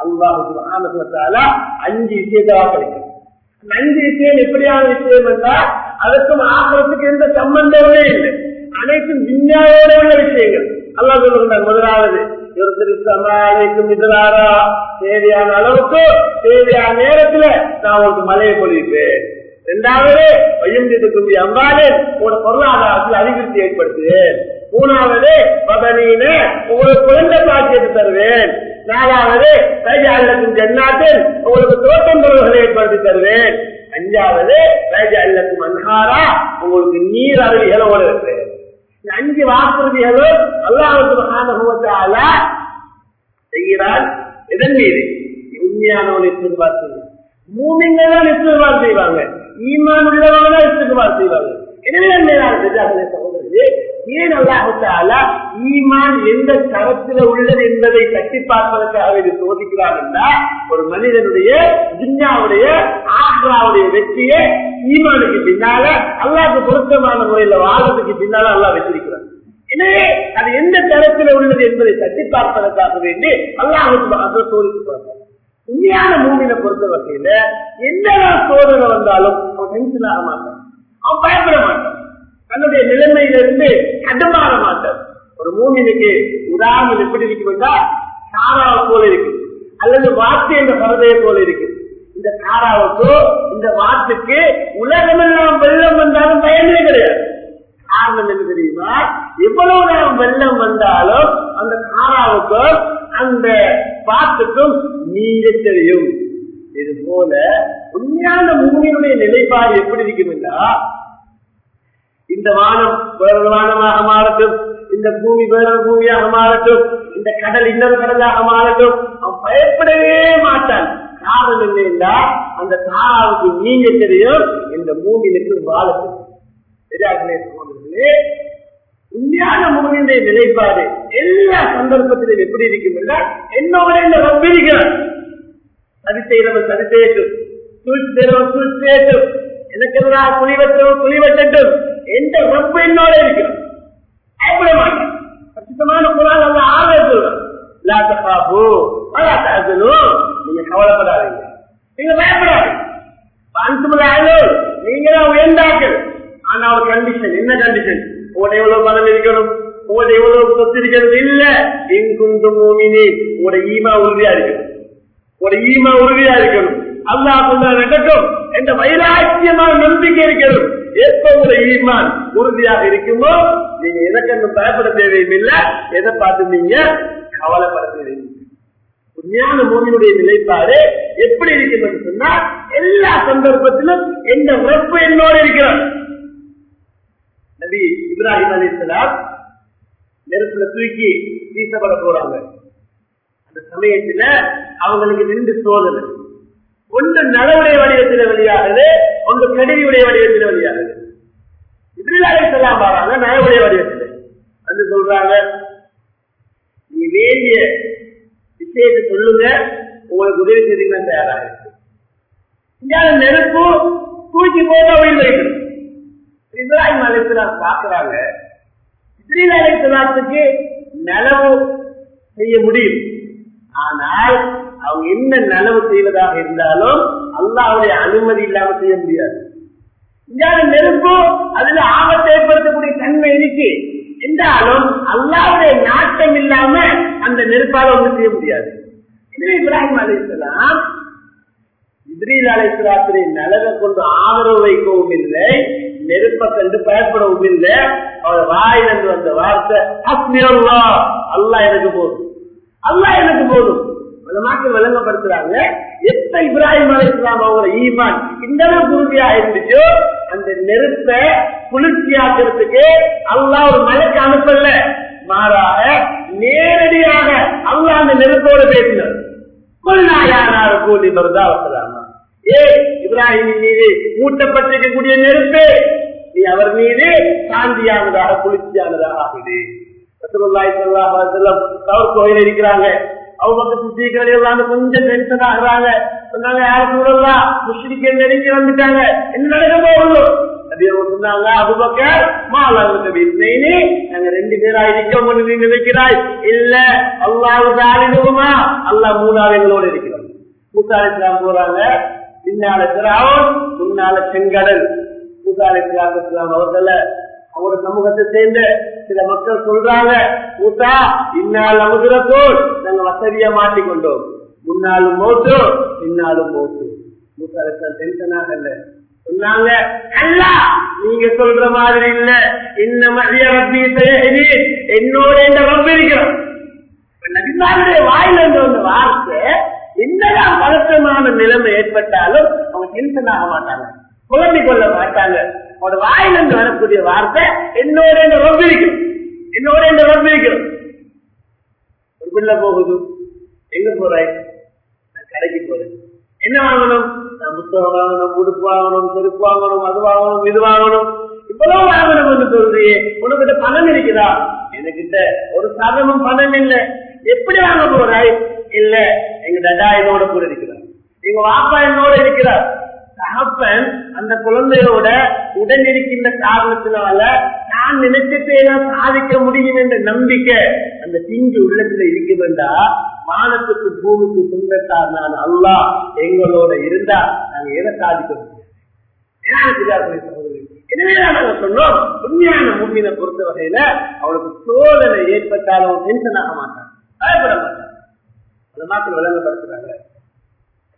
அல்லாஹு அஞ்சு விஷயத்தவா கிடைக்கும் அஞ்சு விஷயம் எப்படியான விஷயம் என்றால் அதற்கும் ஆகிறதுக்கு எந்த சம்பந்தமே இல்லை அனைத்தும் விஞ்ஞானோட உள்ள விஷயங்கள் அல்லா சொல்லுகிறார் முதலாவது சமாளிக்கும் இதனாரா தேவையான அளவுக்கு தேவையான நேரத்துல நான் உங்களுக்கு மழையை பொழிப்பேன் இரண்டாவது வயந்திருக்கும் அம்பாலே உங்களோட பொருளாதாரத்தில் அபிவிருத்தி ஏற்படுத்துவேன் மூணாவது பதனீன உங்களுக்கு குழந்தை பாக்கியத்தை தருவேன் நாலாவது ரைஜாலத்தின் ஜன்னாத்தில் உங்களுக்கு தோட்டம் பொருள்களை ஏற்படுத்தி தருவேன் அஞ்சாவது ரைஜாலத்தும் அன்ஹாரா உங்களுக்கு நீர் அருவிகளோடு இருப்பேன் அஞ்சு வாக்குறுதிகளும் அல்லாவுக்கு செய்கிறார் இதன் மீது உண்மையானவன் எதிர்பார்த்து மூமிங்க தான் எதிர்பார்த்து செய்வாங்க ஈமான் உள்ளவங்க தான் எதிர்பார்த்து செய்வாங்க எனவே மேலான சகோதரர்களே ஏன் அல்லாஹால ஈமான் எந்த தரத்தில் உள்ளது என்பதை கட்டி பார்ப்பதற்காக இது சோதிக்கிறார் என்றால் ஒரு மனிதனுடைய துன்யாவுடைய ஆக்ராவுடைய வெற்றியை ஈமானுக்கு பின்னால அல்லாவுக்கு பொருத்தமான முறையில் வாழ்றதுக்கு பின்னால அல்லா வச்சிருக்கிறார் எனவே அது எந்த தரத்தில் உள்ளது என்பதை தட்டி பார்ப்பதற்காக வேண்டி அல்லாஹுக்கு சோதித்து பார்ப்பார் உண்மையான மூமினை பொறுத்த வகையில எந்த சோதனை வந்தாலும் அவன் டென்ஷன் ஆக மாட்டான் அவன் பயப்பட மாட்டான் தன்னுடைய நிலைமையிலிருந்து கடுமாற மாட்டார் ஒரு மூமினுக்கு உதாரணம் எப்படி இருக்குமென்றா சாராவை போல இருக்கு அல்லது வார்த்தை என்ற பறவையை போல இருக்கு இந்த காராவுக்கோ இந்த வாட்டுக்கு உலகமெல்லாம் வெள்ளம் வந்தாலும் பயனே கிடையாது காரணம் என்ன தெரியுமா எவ்வளவு நேரம் வெள்ளம் வந்தாலும் அந்த காராவுக்கும் அந்த பாட்டுக்கும் நீங்க தெரியும் இது போல உண்மையான மூமியினுடைய நிலைப்பாடு எப்படி இருக்கும்னா இந்த வானம் வேறொரு வானமாக மாறட்டும் இந்த பூமி வேறொரு பூமியாக மாறட்டும் இந்த கடல் இன்னொரு கடலாக மாறட்டும் அவன் பயப்படவே மாட்டான் காரணம் என்னன்னா அந்த தாராவுக்கு நீங்க தெரியும் இந்த பூமியிலுக்கு வாழ தெரியும் உண்மையான மூவியுடைய நிலைப்பாடு எல்லா சந்தர்ப்பத்திலும் எப்படி இருக்கும் என்னோட இந்த ரப்பிருக்கிறார் சரி செய்யறவன் சரி செய்யட்டும் சூழ்ச்சி செய்யறவன் சூழ்ச்சி செய்யட்டும் எனக்கு எதிராக குழி வெட்டவன் குழி வெட்டட்டும் எந்த ரப்பு என்னோட இருக்கிறான் பயப்பட மாட்டேன் பிரசித்தமான குரான் அந்த ஆர்வம் சொல்றான் நீங்க கவலைப்படாதீங்க நீங்க பயப்படாதீங்க நீங்க தான் உயர்ந்தாக்கள் ஆனா ஒரு கண்டிஷன் என்ன கண்டிஷன் உங்களோட எவ்வளவு பணம் இருக்கணும் உங்களோட எவ்வளவு சொத்து இருக்கிறது இல்ல எங்குண்டு மூமினி உங்களோட ஈமா உறுதியா இருக்கணும் உங்களோட ஈமா உறுதியா இருக்கணும் அல்லா கொண்டா நடக்கும் என்ற வைராக்கியமான நம்பிக்கை இருக்கணும் எப்ப உங்களோட ஈமான் உறுதியாக இருக்குமோ நீங்க எதற்கு பயப்பட தேவையில்லை எதை பார்த்து நீங்க கவலைப்பட தேவையில்லை உண்மையான மூமியினுடைய நிலைப்பாடு எப்படி இருக்கும் என்று சொன்னா எல்லா சந்தர்ப்பத்திலும் எந்த உறப்பு என்னோடு இருக்கிறார் நபி இப்ராஹிம் அலி இஸ்லாம் நெருப்புல தூக்கி வீசப்பட போறாங்க அந்த சமயத்துல அவங்களுக்கு ரெண்டு சோதனை ஒன்று நலவுடைய வடிவத்தில் வெளியாகுது ஒன்று கடிதியுடைய வடிவத்தில் வெளியாகுது இப்ராஹிம் அலி இஸ்லாம் வராங்க நலவுடைய வடிவத்தில் வந்து சொல்றாங்க நீ வேண்டிய விஷயத்தை சொல்லுங்க உங்களுக்கு உதவி செய்தீங்கன்னா தயாராக இருக்கு நெருப்பு தூக்கி போட்டா உயிர் வைக்கணும் இப்ராஹிம் அலிஸ்லாம் பாக்குறாங்க இஸ்ரீல் அலிஸ்லாத்துக்கு நலவு செய்ய முடியும் ஆனால் அவங்க என்ன நலவு செய்வதாக இருந்தாலும் அல்லாவுடைய அனுமதி இல்லாம செய்ய முடியாது இந்தியாவில நெருப்பு அதுல ஆபத்தை ஏற்படுத்தக்கூடிய தன்மை இருக்கு என்றாலும் அல்லாவுடைய நாட்டம் இல்லாம அந்த நெருப்பால ஒன்றும் செய்ய முடியாது இதுவே இப்ராஹிம் அலிஸ்லாம் இப்ரீல் அலைசுராத்திரி நலவை கொண்டு ஆதரவு வைக்கவும் இல்லை நெருப்ப கண்டு பயப்படவும் இல்லை அவர் வாயிலிருந்து வந்த வார்த்தை அஸ்மியல்லா அல்லா எனக்கு போதும் அல்லா எனக்கு போதும் அந்த மக்கள் விளங்கப்படுத்துறாங்க எப்ப இப்ராஹிம் அலி இஸ்லாம் அவங்களோட ஈமான் இந்த அளவுக்கு உறுதியா இருந்துச்சோ அந்த நெருப்பை குளிர்ச்சியாக்குறதுக்கு அல்லா ஒரு மலைக்கு அனுப்பல மாறாக நேரடியாக அல்லா அந்த நெருப்போடு பேசினார் கொள்ளாயானார் கூலி மருந்தா வசலாமா ஏ இப்ராஹிமின் மீது ஊட்டப்பட்டிருக்கக்கூடிய நெருப்பு நீ அவர் மீது சாந்தியானதாக குளிர்ச்சியானதாக ஆகுது அவர் கோயில் இருக்கிறாங்க அவங்க சுத்திகள் எல்லாம் கொஞ்சம் டென்ஷன் ஆகுறாங்க சொன்னாங்க யாரும் கூடலாம் முஸ்லிக்க நெருங்கி வந்துட்டாங்க என்ன நடக்க போகணும் சொன்னாங்க அபுபக்கர் மாலாங்க நாங்க ரெண்டு பேரா இருக்க நீ நினைக்கிறாய் இல்ல அல்லாஹ் தாரிடுவோமா அல்லா மூணாவது எங்களோட இருக்கிறோம் மூத்தாலிஸ்லாம் போறாங்க பின்னால திராவன் முன்னால செங்கடல் மூத்தாலிஸ்லாம் அவர்கள அவரோட சமூகத்தை சேர்ந்த சில மக்கள் சொல்றாங்க மூத்தா இந்நாள் அமுதுரத்தோல் நாங்க வசதியா மாட்டிக்கொண்டோம் முன்னாலும் மோட்டு பின்னாலும் மோட்டு மூத்தாலிஸ்லாம் டென்ஷனாக இல்ல சொன்னாங்க அல்ல நீங்க சொல்ற மாதிரி இல்ல இன்ன மதிய ரப்பி என்னோட இந்த ரப்ப இருக்கிறோம் நபிமாருடைய வாயில இருந்து வந்த வார்த்தை என்னதான் பதற்றமான நிலைமை ஏற்பட்டாலும் அவங்க டென்ஷன் ஆக மாட்டாங்க குழம்பி கொள்ள மாட்டாங்க அவனோட வாயிலிருந்து வரக்கூடிய வார்த்தை என்னோட இந்த ரப்ப இருக்கும் என்னோட இந்த ரப்ப இருக்கும் ஒரு பிள்ளை போகுது எங்க போறாய் நான் கடைக்கு போறேன் என்ன வாங்கணும் நான் புத்தகம் வாங்கணும் உடுப்பு வாங்கணும் செருப்பு வாங்கணும் அது வாங்கணும் இது வாங்கணும் இவ்வளவு வாங்கணும் சொல்றியே உனக்கிட்ட பணம் இருக்குதா என்கிட்ட ஒரு சாதமும் பணம் இல்ல எப்படி வாங்க போறாய் இல்ல எங்க டடா என்னோட கூட இருக்கிறார் எங்க வாப்பா என்னோட இருக்கிறார் தகப்பன் அந்த குழந்தையோட உடன் இருக்கின்ற காரணத்தினால நான் நினைச்சிட்டு சாதிக்க முடியும் என்ற நம்பிக்கை அந்த பிஞ்சு உள்ளத்துல இருக்க வேண்டா வானத்துக்கு பூமிக்கு சொந்தத்தார் நான் அல்லா எங்களோட இருந்தா நாங்க எதை சாதிக்க முடியும் எனவே நாங்க சொன்னோம் உண்மையான மூமினை பொறுத்த வகையில அவனுக்கு சோதனை ஏற்பட்டாலும் டென்ஷன் ஆக மாட்டான் பயப்பட மாட்டான் அந்த மக்கள் விளங்கப்படுத்துறாங்க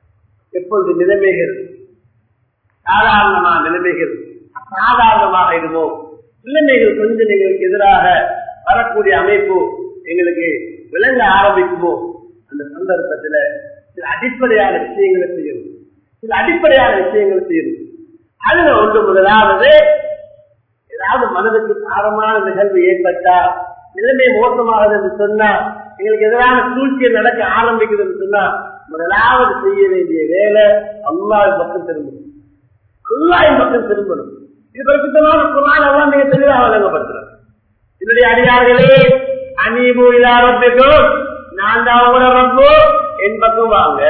எப்பொழுது நிலைமைகள் சாதாரணமான நிலைமைகள் சாதாரணமாக இருமோ நிலைமைகள் கொஞ்சம் எங்களுக்கு எதிராக வரக்கூடிய அமைப்பு எங்களுக்கு விளங்க ஆரம்பிக்குமோ அந்த சந்தர்ப்பத்துல சில அடிப்படையான விஷயங்களை செய்யணும் சில அடிப்படையான விஷயங்களை செய்யணும் அதுல ஒன்று முதலாவது ஏதாவது மனதுக்கு பாரமான நிகழ்வு ஏற்பட்டா நிலைமை மோசமாகுது என்று சொன்னா எங்களுக்கு எதிரான சூழ்ச்சியை நடக்க ஆரம்பிக்குது என்று சொன்னா முதலாவது செய்ய வேண்டிய வேலை அல்லாவின் பக்கம் திரும்பணும் அல்லாவின் பக்கம் திரும்பணும் இது பிரசித்தமான குரான் எல்லாம் மிக தெளிவாக வழங்கப்படுத்துறோம் என்னுடைய அடியார்களே அநீபு இல்லாரத்துக்கும் நான் தான் உங்களோட ரப்போ என் பக்கம் வாங்க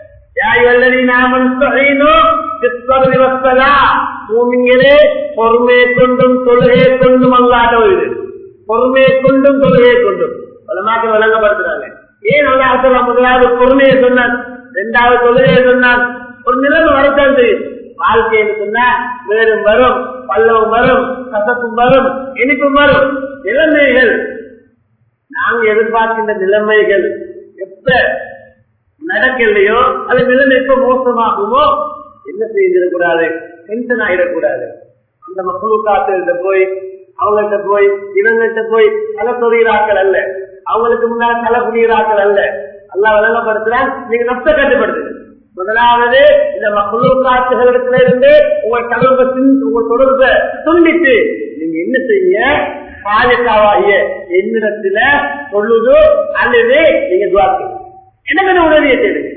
பொறுமையை கொண்டும் தொழுகையை கொண்டும் அல்லாத இது பொறுமையை கொண்டும் தொழுகையை கொண்டும் பலமாக வழங்கப்படுத்துறாங்க ஏன் அல்லாஹ் முதலாவது பொறுமையை சொன்னான் இரண்டாவது தொழுகையை சொன்னான் ஒரு நிலைமை வரத்தான் தெரியும் வாழ்க்கைன்னு சொன்னா வேறும் வரும் பல்லவும் வரும் கசப்பும் வரும் இனிப்பும் வரும் நிலைமைகள் நாங்க எதிர்பார்க்கின்ற நிலைமைகள் எப்ப நடக்கலையோ அது நிலைமை எப்ப மோசமாகுமோ என்ன செய்திடக்கூடாது டென்ஷன் ஆயிடக்கூடாது அந்த மக்களுக்காட்டு போய் அவங்கள்ட்ட போய் இவங்கள்ட்ட போய் தலை சொறிகிறாக்கள் அல்ல அவங்களுக்கு முன்னால் தலை புரிகிறாக்கள் அல்ல எல்லாம் வழங்கப்படுத்துறான் நீங்க நஷ்ட கட்டுப்படுத்துங்க முதலாவது இந்த மக்களுக்காட்டுகளிடத்துல இருந்து உங்கள் தொடர்பை உங்கள் தொடர்பை துண்டித்து நீங்க என்ன செய்ய பாலிக்காவாகிய என்னிடத்துல சொல்லுதோ அல்லது நீங்க துவாக்கு என்ன உதவியை செய்யுங்க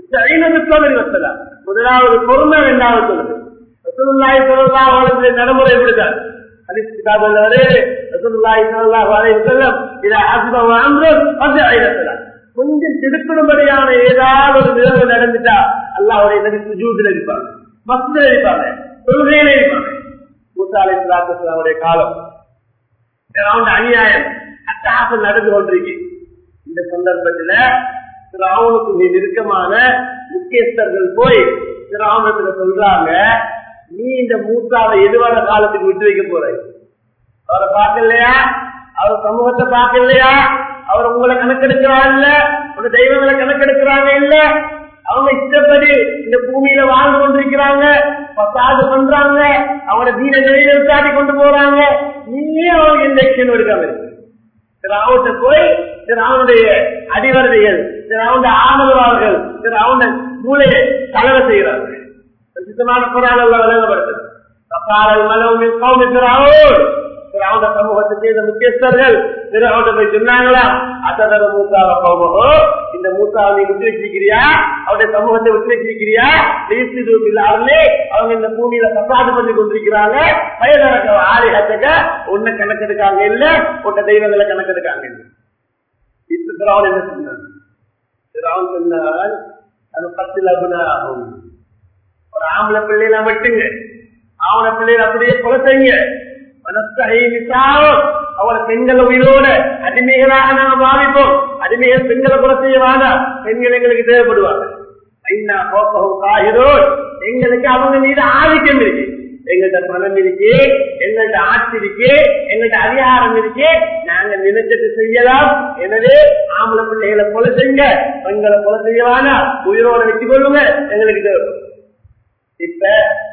முதலாவது பொறுமை இரண்டாவது சொல்லுது ரசூலுல்லாஹி ஸல்லல்லாஹு அலைஹி வஸல்லம் நடைமுறை எப்படிதான் ஹதீஸ் கிதாபுல வருது ரசூலுல்லாஹி ஸல்லல்லாஹு அலைஹி வஸல்லம் இதா ஹஸ்ப வ அம்ரு ஃபஸ்அ கொஞ்சம் திருப்பிடும்படியான ஏதாவது ஒரு நிகழ்வு நடந்துட்டா அல்லாவுடைய நபி சுஜூதில் இருப்பாங்க மஸ்தில் இருப்பாங்க தொழுகையில இருப்பாங்க மூசா அலி சலாத்துடைய காலம் அநியாயம் அட்டகாசம் நடந்து கொண்டிருக்கு இந்த சந்தர்ப்பத்துல திராவணுக்கு மிக நெருக்கமான முக்கியஸ்தர்கள் போய் திராவணத்துல சொல்றாங்க நீ இந்த மூசாவை எதுவான காலத்துக்கு விட்டு வைக்க போற அவரை பார்க்கலையா அவர் சமூகத்தை பார்க்கலையா அவர் உங்களை கணக்கெடுக்கிறாங்க இல்ல உங்க தெய்வங்களை கணக்கெடுக்கிறாங்க இல்ல அவங்க இஷ்டப்படி இந்த பூமியில வாழ்ந்து கொண்டிருக்கிறாங்க பத்தாது பண்றாங்க அவங்களோட தீன நிலையில விசாரி கொண்டு போறாங்க நீயே அவங்க இன்ஜெக்ஷன் எடுக்காம இருக்கு திராவத்தை போய் திராவுடைய அடிவரதிகள் திராவுடைய ஆதரவாளர்கள் திராவுடைய மூளையை தலைவை செய்கிறார்கள் பிரசித்தமான குரான் விளங்கப்படுத்துது கப்பாளல் மலவுமின் கௌமி திராவோடு திராவிட சமூகத்தை செய்த முக்கியஸ்தர்கள் திராவிட போய் சொன்னாங்களா அத்ததர மூசாவ கௌமகோ இந்த மூசாவை நீ விட்டு வச்சிருக்கிறியா அவருடைய சமூகத்தை விட்டு வச்சிருக்கிறியா இல்லாமலே அவங்க இந்த பூமியில சப்பாடு பண்ணி கொண்டிருக்கிறாங்க வயதரக்க ஆரிகத்துக்க உன்னை கணக்கெடுக்காங்க இல்ல உன்ன தெய்வங்களை கணக்கெடுக்காங்க இல்ல இப்ப திராவன் என்ன சொன்னாங்க திராவன் சொன்னால் அது பத்து லபுனாகும் ஒரு ஆம்பளை பிள்ளைலாம் வெட்டுங்க ஆவண பிள்ளைகள் அப்படியே கொலை செய்யுங்க அவளை பெண்களை உயிரோட அடிமைகளாக நாங்க பாவிப்போம் அடிமைகள் பெண்களை கொலை செய்ய வேண்டாம் பெண்கள் எங்களுக்கு தேவைப்படுவாங்க ஐநா கோப்பகம் காகிறோம் எங்களுக்கு அவங்க மீது ஆதிக்கம் இருக்கு எங்கள்கிட்ட பணம் இருக்கு எங்கள்கிட்ட ஆட்சி இருக்கு எங்கள்கிட்ட அதிகாரம் இருக்கு நாங்க நினைச்சது செய்யலாம் எனவே ஆம்பளை பிள்ளைகளை கொலை செய்யுங்க பெண்களை கொலை செய்ய வேணாம் உயிரோட வச்சுக் கொள்ளுங்க எங்களுக்கு தேவைப்படும் இப்ப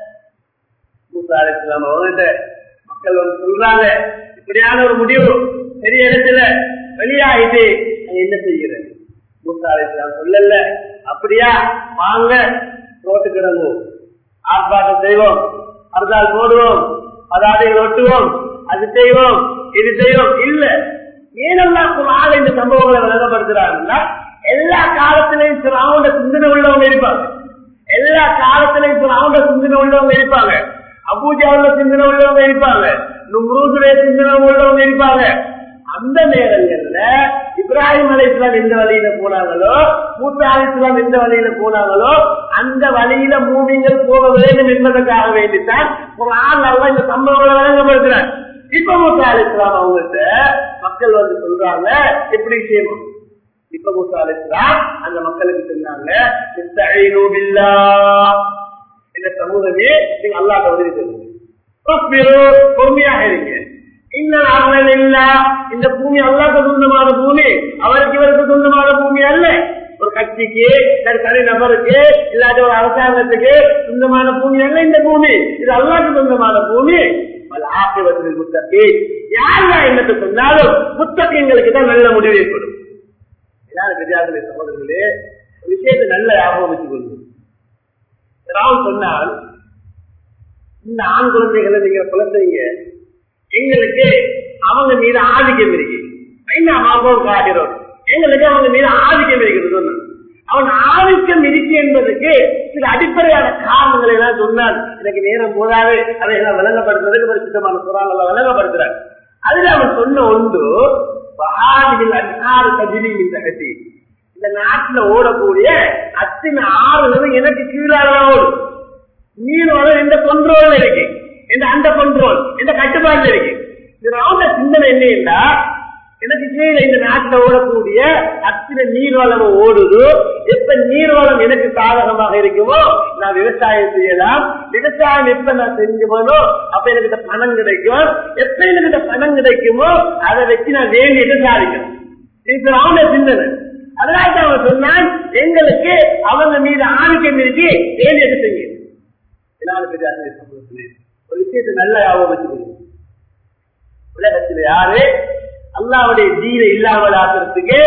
அவங்ககிட்ட மக்கள் வந்து சொல்றாங்க இப்படியான ஒரு முடிவு பெரிய இடத்துல வெளியாகிட்டு என்ன செய்கிறது மூத்தாளர் சொல்லல அப்படியா வாங்க ரோட்டுக்கிடங்கும் ஆர்ப்பாட்டம் செய்வோம் அறுதால் போடுவோம் அதாவது ஒட்டுவோம் அது செய்வோம் இது செய்வோம் இல்ல ஏனெல்லாம் குரான் இந்த சம்பவங்களை விளங்கப்படுத்துறாங்கன்னா எல்லா காலத்திலையும் சிராவுண்ட சிந்தனை உள்ளவங்க இருப்பாங்க எல்லா காலத்திலையும் சிராவுண்ட சிந்தனை உள்ளவங்க இருப்பாங்க அபூஜாவுல சிந்தனை உள்ளவங்க இருப்பாங்க நும்ரூதுடைய சிந்தனை உள்ளவங்க இருப்பாங்க அந்த நேரங்கள்ல இப்ராஹிம் அலிஸ்லாம் எந்த வழியில போனாங்களோ மூசா அலிஸ்லாம் எந்த வழியில போனாங்களோ அந்த வழியில மூவிங்கள் போக வேண்டும் என்பதற்காக வேண்டித்தான் ஒரு ஆள் அல்ல இந்த சம்பவங்களை வழங்கப்படுகிறார் இப்ப மூசா அலிஸ்லாம் அவங்கள்ட்ட மக்கள் வந்து சொல்றாங்க எப்படி செய்யணும் இப்ப மூசா அலிஸ்லாம் அந்த மக்களுக்கு சொன்னாங்க இந்த சமூகமே நீங்க அல்லாத உதவி செய்யுங்க பொறுமையாக இருங்க இன்னும் இல்ல இந்த பூமி அல்லாத சொந்தமான பூமி அவருக்கு இவருக்கு சொந்தமான பூமி அல்ல ஒரு கட்சிக்கு தன் தனி நபருக்கு இல்லாத ஒரு அரசாங்கத்துக்கு சொந்தமான பூமி அல்ல இந்த பூமி இது அல்லாக்கு சொந்தமான பூமி ஆக்கிரத்தில் முத்தகி யார் என்னத்தை சொன்னாலும் புத்தகங்களுக்கு தான் நல்ல முடிவு ஏற்படும் எல்லாரும் பெரியார்களே சகோதரர்களே ஒரு விஷயத்தை நல்ல ஞாபகம் வச்சுக் கொள்ளுங்க ராவ் சொன்னால் இந்த ஆண் குழந்தைகளை நீங்க குழந்தைங்க எங்களுக்கு அவங்க மீது ஆதிக்கம் இருக்கு என்ன மாபம் காட்டுறோம் எங்களுக்கு அவங்க மீது ஆதிக்கம் இருக்கிறது சொன்னான் அவன் ஆதிக்கம் இருக்கு என்பதற்கு சில அடிப்படையான காரணங்களை எல்லாம் சொன்னான் எனக்கு நேரம் போதாது அதை எல்லாம் விளங்கப்படுத்துறதுக்கு ஒரு சித்தமான குரான் விளங்கப்படுத்துறான் அதுல அவன் சொன்ன ஒன்று அன்னாறு கஜினி இந்த கட்டி இந்த நாட்டுல ஓடக்கூடிய அத்தனை ஆறுகளும் எனக்கு கீழாக ஓடும் நீர் வளம் எந்த கொண்ட்ரோல் இருக்கு எந்த அந்த கொண்ட்ரோல் எந்த கட்டுப்பாடு இருக்கு இதனால சிந்தனை என்னன்னா எனக்கு கீழே இந்த நாட்டில் ஓடக்கூடிய அத்தனை நீர்வளம் ஓடுது எப்ப நீர்வளம் எனக்கு சாதகமாக இருக்குமோ நான் விவசாயம் செய்யலாம் விவசாயம் எப்ப நான் செஞ்சுவனோ அப்ப எனக்கு பணம் கிடைக்கும் எப்ப எனக்கு பணம் கிடைக்குமோ அதை வச்சு நான் வேண்டியது சாதிக்கணும் இது ராவண சிந்தனை அதனால தான் அவன் சொன்னான் எங்களுக்கு அவங்க மீது ஆதிக்கம் இருக்கு வேண்டியது செய்யும் ஒரு விஷயத்தை நல்லா ஞாபகம் வச்சுக்கணும் உலகத்தில் யாரு அல்லாவுடைய தீன இல்லாமல் ஆக்கிறதுக்கு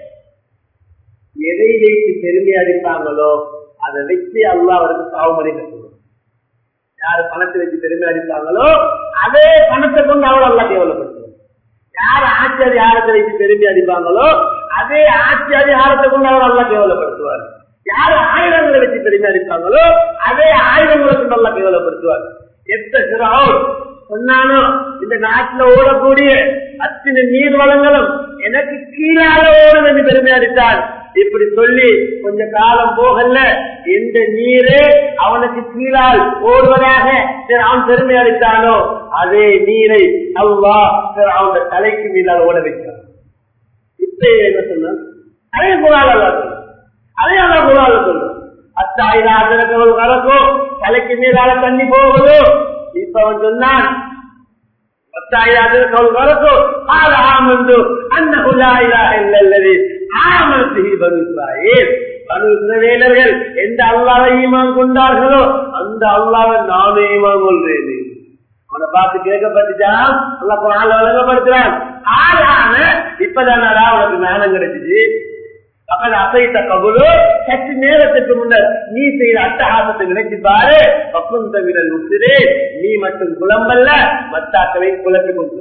எதை வைத்து பெருமை அடிப்பாங்களோ அதை வச்சு அல்லா அவருக்கு சாவுமணி கட்டுவோம் யாரு பணத்தை வச்சு பெருமை அடிப்பாங்களோ அதே பணத்தை கொண்டு அவள் அல்லா கேவலப்படுத்துவோம் யார் ஆட்சி அதிகாரத்தை வைத்து பெருமை அடிப்பாங்களோ அதே ஆட்சி அதிகாரத்தை கொண்டு அவர் அல்லா கேவலப்படுத்துவார் யார் ஆயுதங்களை வச்சு பெருமை அடிப்பாங்களோ அதே ஆயுதங்களை கொண்டு அல்லா கேவலப்படுத்துவார் எத்த சிறாவும் சொன்னானோ இந்த நாட்டுல ஓடக்கூடிய அத்தனை நீர் வளங்களும் எனக்கு கீழாக ஓடும் என்று பெருமை அடித்தால் இப்படி சொல்லி கொஞ்ச காலம் போகல எந்த நீரே அவனுக்கு கீழால் ஓடுவதாக அவன் பெருமை அடித்தானோ அதே நீரை அவ்வா அவனுடைய தலைக்கு மீதால் ஓட வைக்கிறான் இப்ப என்ன சொன்னான் அதே குரால் அல்லா சொல்லும் அதே அல்லா குரால் சொல்லும் அத்தாயிரம் வரக்கோ தலைக்கு மீதால தண்ணி போகுதோ இப்ப அவன் சொன்னான் எந்த அல்லாவை ஈமான் கொண்டார்களோ அந்த அல்லாவை நானே ஈமான் கொள்றேன் அவனை பார்த்து கேட்கப்பட்டுச்சா அல்ல குரான் வழங்கப்படுத்துறான் ஆளான இப்பதான உனக்கு ஞானம் கிடைச்சிச்சு அப்ப அசைத்த கபுலோ சற்று நேரத்துக்கு முன்னர் நீ செய்த அட்டகாசத்தை நினைச்சு பாரு பக்கம் தவிர முத்திரே நீ மட்டும் குழம்பல்ல மத்தாக்களை குழப்பி கொண்டு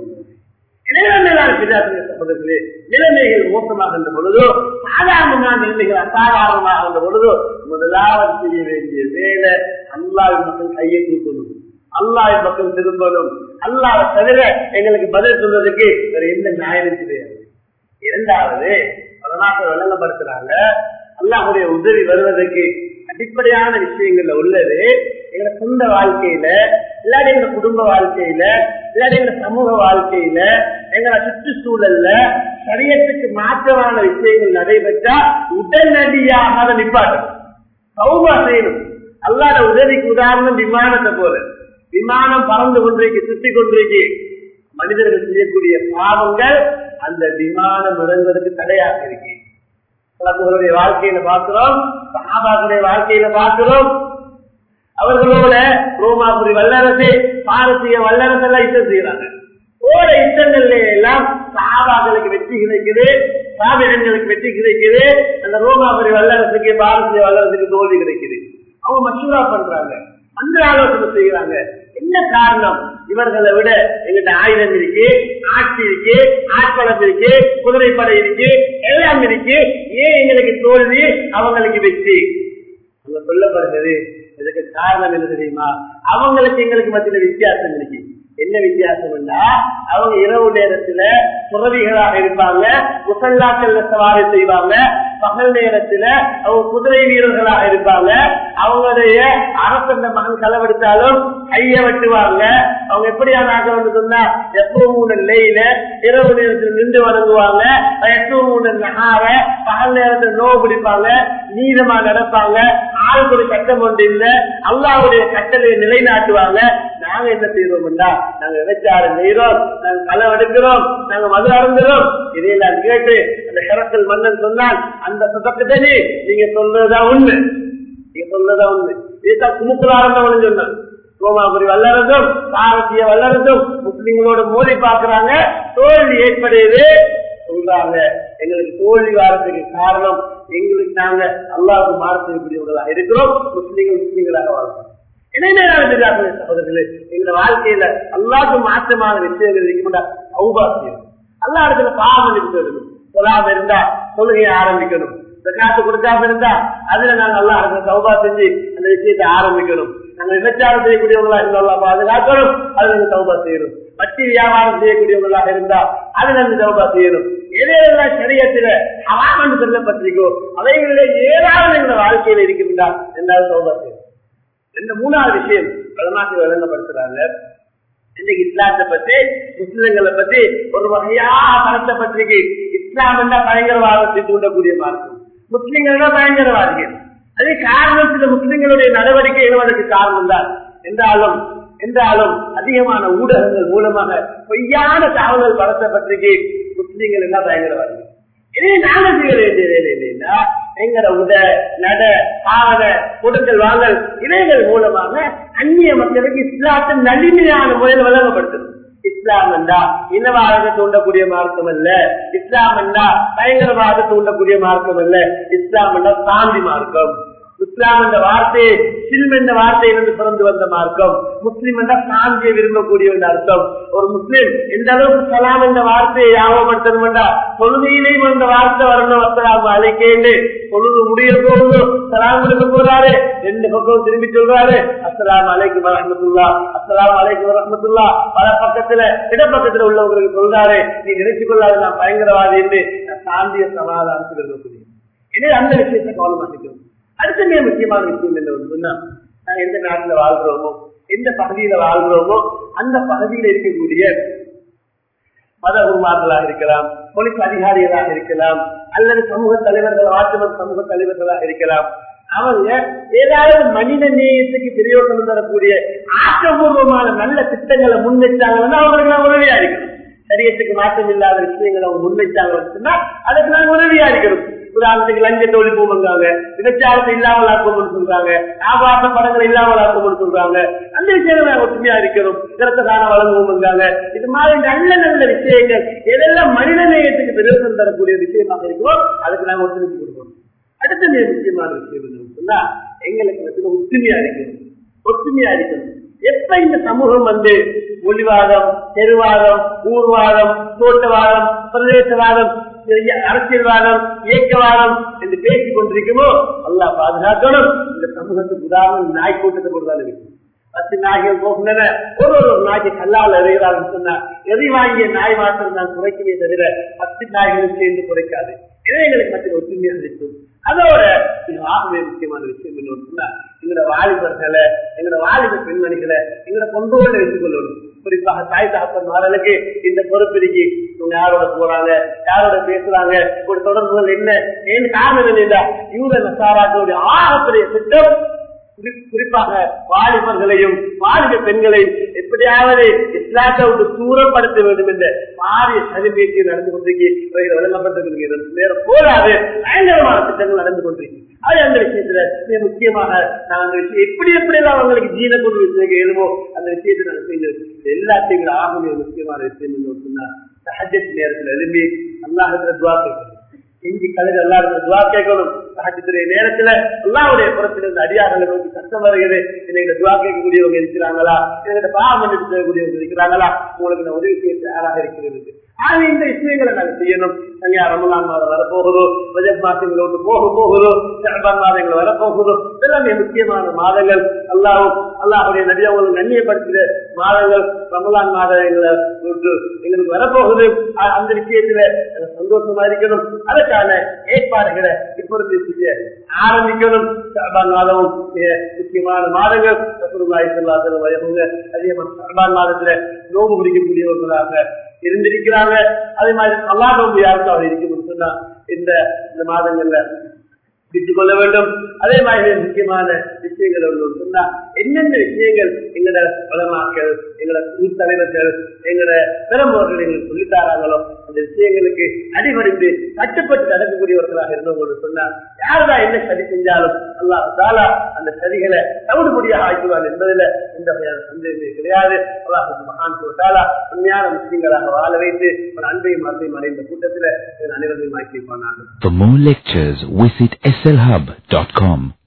நிலைமைகள் மோசமாகின்ற பொழுதோ சாதாரணமான நிலைமைகள் அசாதாரணமாகின்ற பொழுதோ முதலாவது செய்ய வேண்டிய வேலை அல்லாவின் மக்கள் கையை தூக்கணும் அல்லாவின் பக்கம் திரும்பணும் அல்லாவை தவிர எங்களுக்கு பதில் சொல்வதற்கு வேற எந்த நியாயம் கிடையாது இரண்டாவது பலனாக விளங்கப்படுத்துறாங்க அல்லாஹுடைய உதவி வருவதற்கு அடிப்படையான விஷயங்கள்ல உள்ளது எங்க சொந்த வாழ்க்கையில இல்லாட்டி எங்க குடும்ப வாழ்க்கையில இல்லாட்டி எங்க சமூக வாழ்க்கையில எங்களை சுற்றுச்சூழல்ல சரியத்துக்கு மாற்றமான விஷயங்கள் நடைபெற்றா உடனடியாக அதை நிப்பாட்டும் சௌபா செய்யணும் அல்லாத உதவிக்கு உதாரணம் விமானத்தை போல விமானம் பறந்து கொண்டிருக்கு சுத்தி கொண்டிருக்கு மனிதர்கள் செய்யக்கூடிய பாவங்கள் அந்த விமானம் இறங்குவதற்கு தடையாக இருக்கு அவர்களுடைய வாழ்க்கையில பார்க்கிறோம் சகாபாக்களுடைய வாழ்க்கையில பார்க்கிறோம் அவர்களோட ரோமாபுரி வல்லரசு பாரசீக வல்லரசு எல்லாம் யுத்தம் செய்யறாங்க ஓட யுத்தங்கள்ல எல்லாம் சகாபாக்களுக்கு வெற்றி கிடைக்குது சாபிடங்களுக்கு வெற்றி கிடைக்குது அந்த ரோமாபுரி வல்லரசுக்கு பாரசீக வல்லரசுக்கு தோல்வி கிடைக்குது அவங்க மசூரா பண்றாங்க அந்த ஆலோசனை செய்யறாங்க என்ன காரணம் இவர்களை விட எங்கிட்ட ஆயுதம் இருக்கு ஆட்சி இருக்கு ஆட்பலம் இருக்கு குதிரைப்படை இருக்கு எல்லாம் இருக்கு ஏன் எங்களுக்கு தோல்வி அவங்களுக்கு வெற்றி அங்க சொல்லப்படுகிறது இதுக்கு காரணம் என்ன தெரியுமா அவங்களுக்கு எங்களுக்கு மத்தியில வித்தியாசம் இருக்கு என்ன வித்தியாசம்னா அவங்க இரவு நேரத்துல துறவிகளாக இருப்பாங்க முசல்லாக்கள்ல சவாரி செய்வாங்க பகல் நேரத்துல அவங்க குதிரை வீரர்களாக இருப்பாங்க அவங்களுடைய அரசந்த மகன் களவெடுத்தாலும் கைய வெட்டுவாங்க அவங்க எப்படியான ஆகணும்னு சொன்னா எப்பவும் நெய்ல இரவு நேரத்தில் நின்று வணங்குவாங்க எப்பவும் நகார பகல் நேரத்தில் நோவு பிடிப்பாங்க நீதமா நடப்பாங்க ஆளுக்கு ஒரு சட்டம் ஒன்று இல்ல அல்லாவுடைய கட்டளையை நிலைநாட்டுவாங்க நாங்க என்ன செய்யறோம்டா நாங்க விபச்சாரம் செய்யறோம் நாங்க களம் எடுக்கிறோம் நாங்க மது அருந்துறோம் இதையெல்லாம் கேட்டு அந்த கரத்தில் மன்னன் சொன்னால் அந்த சதக்கத்தனி நீங்க சொல்றதுதான் உண்மை நீங்க சொல்றதுதான் உண்மை இதுதான் குமுக்குலாரந்தவன் சொன்னான் ரோமாபுரி வல்லரசும் பாரதிய வல்லரசும் முஸ்லிம்களோட மோதி பாக்குறாங்க தோல்வி ஏற்படுது சொல்றாங்க எங்களுக்கு தோல்வி வாரத்துக்கு காரணம் எங்களுக்கு நாங்க அல்லாவுக்கு மாறு செய்யக்கூடியவர்களாக இருக்கிறோம் முஸ்லீம்கள் முஸ்லீம்களாக வாழ்றோம் சகோதரர்களே எங்க வாழ்க்கையில அல்லாவுக்கு மாற்றமான விஷயங்கள் இருக்கும்டா சௌபாசியம் அல்லா இடத்துல பாவம் இருக்கணும் சொல்லாம இருந்தா தொழுகையை ஆரம்பிக்கணும் காசு கொடுக்காம இருந்தா அதுல நாங்க நல்லா இடத்துல சௌபா செஞ்சு அந்த விஷயத்தை ஆரம்பிக்கணும் நாங்க விபச்சாரம் செய்யக்கூடியவங்களா இருந்தா பாதுகாக்கணும் அதுல இருந்து சௌபா செய்யணும் வட்டி வியாபாரம் செய்யக்கூடியவர்களாக இருந்தா அதுல இருந்து சௌபா செய்யணும் எதையெல்லாம் சரியத்துல ஹராம் சொல்லப்பட்டிருக்கோ அவைகளிலே ஏதாவது எங்க வாழ்க்கையில இருக்கும்டா ரெண்டாவது சௌபா செய்யணும் இந்த மூணாவது விஷயம் பலமாக்கு விளங்கப்படுத்துறாங்க இன்னைக்கு இஸ்லாத்தை பத்தி முஸ்லிம்களை பத்தி ஒரு வகையா படுத்தப்பட்டிருக்கு இஸ்லாம் என்ற பயங்கரவாதத்தை தூண்டக்கூடிய மார்க்கம் முஸ்லிம்கள் தான் பயங்கரவாதிகள் அது காரணம் சில முஸ்லிம்களுடைய நடவடிக்கைகள் அதற்கு காரணம் தான் என்றாலும் என்றாலும் அதிகமான ஊடகங்கள் மூலமாக பொய்யான தகவல்கள் படுத்தப்பட்டிருக்கு முஸ்லிம்கள் எல்லாம் பயங்கரவாதிகள் இதே நாங்க செய்ய வேண்டிய வேலை இல்லைன்னா எங்கட உட நட பாவன கொடுக்கல் வாங்கல் இவைகள் மூலமாக அந்நிய மக்களுக்கு இஸ்லாத்தின் நளிமையான முறையில் வழங்கப்படுத்தும் இஸ்லாம் என்றா இனவாதத்தை தூண்டக்கூடிய மார்க்கம் அல்ல இஸ்லாம் என்றா பயங்கரவாத தூண்டக்கூடிய மார்க்கம் அல்ல இஸ்லாம் என்றா சாந்தி மார்க்கம் இஸ்லாம் என்ற வார்த்தை சில்ம் என்ற வார்த்தையிலிருந்து பிறந்து வந்த மார்க்கம் முஸ்லிம் என்ற சாந்தியை விரும்பக்கூடிய அர்த்தம் ஒரு முஸ்லிம் எந்த அளவுக்கு சலாம் என்ற வார்த்தையை ஞாபகப்படுத்தணும் என்றா தொழுகையிலேயும் அந்த வார்த்தை வரணும் அஸ்லாம் அழைக்கேண்டு தொழுது முடிய போகுது சலாம் கொடுக்க போறாரு ரெண்டு பக்கம் திரும்பி சொல்றாரு அஸ்லாம் அலைக்கு வரமத்துல்லா அஸ்லாம் அலைக்கு வரமத்துல்லா பல பக்கத்துல இடப்பக்கத்துல உள்ளவங்களுக்கு சொல்றாரு நீ நினைச்சு கொள்ளாது நான் பயங்கரவாதி என்று சாந்திய சமாதானத்தில் இருக்கக்கூடிய எனவே அந்த விஷயத்தை கவனமாக்கிக்கணும் அடுத்த மிக முக்கியமான விஷயம் என்ன சொன்னா நாங்க எந்த நாட்டுல வாழ்றோமோ எந்த பகுதியில வாழ்றோமோ அந்த பகுதியில் இருக்கக்கூடிய மத உருமாக்களாக இருக்கலாம் போலீஸ் அதிகாரிகளாக இருக்கலாம் அல்லது சமூக தலைவர்கள் ஆட்சிமன் சமூக தலைவர்களாக இருக்கலாம் அவங்க ஏதாவது மனித நேயத்துக்கு பிரயோஜனம் தரக்கூடிய ஆக்கப்பூர்வமான நல்ல திட்டங்களை முன்வைச்சாங்கன்னா அவங்களுக்கு உதவியா இருக்கணும் சரியத்துக்கு மாற்றம் இல்லாத விஷயங்களை அவங்க முன்வைச்சாங்கன்னா அதுக்கு நாங்க உதவியா இருக்கணும் உதாரணத்துக்கு லஞ்சத்தை ஒழிப்போம்ங்காங்க விபச்சாரத்தை இல்லாமல் ஆக்கும்னு சொல்றாங்க ஆபாச படங்களை இல்லாமல் ஆக்கும்னு சொல்றாங்க அந்த விஷயங்கள் நாங்க ஒற்றுமையா இருக்கிறோம் சிறந்த தான வழங்குவோம்ங்காங்க இது மாதிரி நல்ல நல்ல விஷயங்கள் எதெல்லாம் மனித நேயத்துக்கு பிரயோஜனம் தரக்கூடிய விஷயமாக இருக்கோ அதுக்கு நாங்க ஒத்துழைப்பு கொடுக்கணும் அடுத்த மிக முக்கியமான விஷயம் என்னன்னு சொன்னா எங்களுக்கு வந்து ஒற்றுமையா இருக்கணும் ஒற்றுமையா இருக்கணும் எப்ப இந்த சமூகம் வந்து மொழிவாதம் தெருவாதம் ஊர்வாதம் தோட்டவாதம் பிரதேசவாதம் அரசியல்வாதம் இயக்கவாதம் என்று பேசிக் கொண்டிருக்குமோ அல்லா பாதுகாக்கணும் இந்த சமூகத்துக்கு உதாரணம் நாய் கூட்டத்தை கொண்டுதான் இருக்கு பத்து நாய்கள் போகின்றன ஒரு ஒரு நாய்க்கு கல்லால் எறிகிறார்கள் சொன்னா எரி வாங்கிய நாய் மாத்திரம் நான் குறைக்கவே தவிர பத்து நாய்களும் சேர்ந்து குறைக்காது இளைஞர்களுக்கு மத்திய ஒற்றுமையாக இருக்கும் அதோட ஆகவே முக்கியமான விஷயம் என்ன சொன்னா எங்களோட வாலிபர்களை எங்களோட வாலிப பெண்மணிகளை எங்களோட கொண்டோடு வைத்துக் கொள்ளணும் குறிப்பாக தாய் தகப்பன் மாறலுக்கு இந்த பொறுப்பு இருக்கு இவங்க யாரோட போறாங்க யாரோட பேசுறாங்க ஒரு தொடர்புகள் என்ன ஏன் காரணம் என்ன யூத நசாராக்களுடைய ஆகப்பெரிய திட்டம் குறிப்பாக வாலிபர்களையும் வாலிப பெண்களையும் எப்படியாவது இஸ்லாத்தை விட்டு தூரப்படுத்த வேண்டும் என்ற பாரிய சதிபேச்சு நடந்து கொண்டிருக்கு வழங்கப்பட்டிருக்கிறது நேரம் போராது பயங்கரமான திட்டங்கள் நடந்து கொண்டிருக்கு அது அந்த விஷயத்துல மிக முக்கியமாக நான் அந்த விஷயம் எப்படி எப்படி எல்லாம் அவங்களுக்கு ஜீன கொண்டு விஷயம் எழுமோ அந்த விஷயத்தை நாங்கள் செய்யணும் எல்லாத்தையும் ஆகும் முக்கியமான விஷயம் என்ன சொன்னா சஹஜத் நேரத்தில் எழுப்பி அல்லாஹத்துல துவா கேட்கணும் செஞ்சு கழுகு எல்லாருக்கும் துவா கேட்கணும் சஹஜத்துடைய நேரத்துல எல்லாருடைய புறத்திலிருந்து அடியார்களை நோக்கி கஷ்டம் வருகிறது என்கிட்ட துவா கேட்கக்கூடியவங்க இருக்கிறாங்களா என்கிட்ட பாவம் பண்ணிட்டு செய்யக்கூடியவங்க இருக்கிறாங்களா உங்களுக்கு நான் உதவி செய்ய தயாராக இருக்கிறது ஆக இந்த விஷயங்களை நாங்கள் செய்யணும் தனியா ரமலான் மாதம் வரப்போகுதோ பஜட் மாசங்களை விட்டு போக போகுதோ ஷாபான் மாதங்கள் வரப்போகுதோ எல்லாமே முக்கியமான மாதங்கள் அல்லாவும் அல்லாஹுடைய நடிகர்களும் நன்மைப்படுத்துகிற மாதங்கள் ரமலான் மாதங்களை விட்டு எங்களுக்கு வரப்போகுது அந்த விஷயத்துல சந்தோஷமா இருக்கணும் அதற்கான ஏற்பாடுகளை இப்பொழுது செய்ய ஆரம்பிக்கணும் ஷாபான் மாதமும் முக்கியமான மாதங்கள் வயமுங்க அதிகமாக ஷாபான் மாதத்துல நோம்பு பிடிக்கக்கூடியவர்களாக இருந்திருக்கிறாங்க அதே மாதிரி அல்லா நோம்பு யாருக்கும் அவர் இருக்கும் சொன்னா இந்த இந்த மாதங்கள்ல விட்டுக் கொள்ள வேண்டும் அதே மாதிரி முக்கியமான விஷயங்கள் ஒன்று சொன்னா என்னென்ன விஷயங்கள் எங்களோட வளமாக்கள் எங்களோட ஊர் தலைவர்கள் எங்களோட பெரும்போர்கள் எங்களுக்கு சொல்லித்தாராங்களோ அந்த விஷயங்களுக்கு அடிபடிந்து கட்டுப்பட்டு நடக்கக்கூடியவர்களாக இருந்தவங்க சொன்னா யாருதான் என்ன சதி செஞ்சாலும் அல்லாஹ் தாலா அந்த சதிகளை தவிடுபடியாக ஆக்குவான் என்பதில் எந்த வகையான சந்தேகமே கிடையாது அல்லாஹ் மகான் தாலா உண்மையான முஸ்லீம்களாக வாழ வைத்து ஒரு அன்பையும் அன்பையும் அடைந்த கூட்டத்தில் அனைவரையும் ஆக்கி வைப்பானார்கள் For more lectures, visit slhub.com.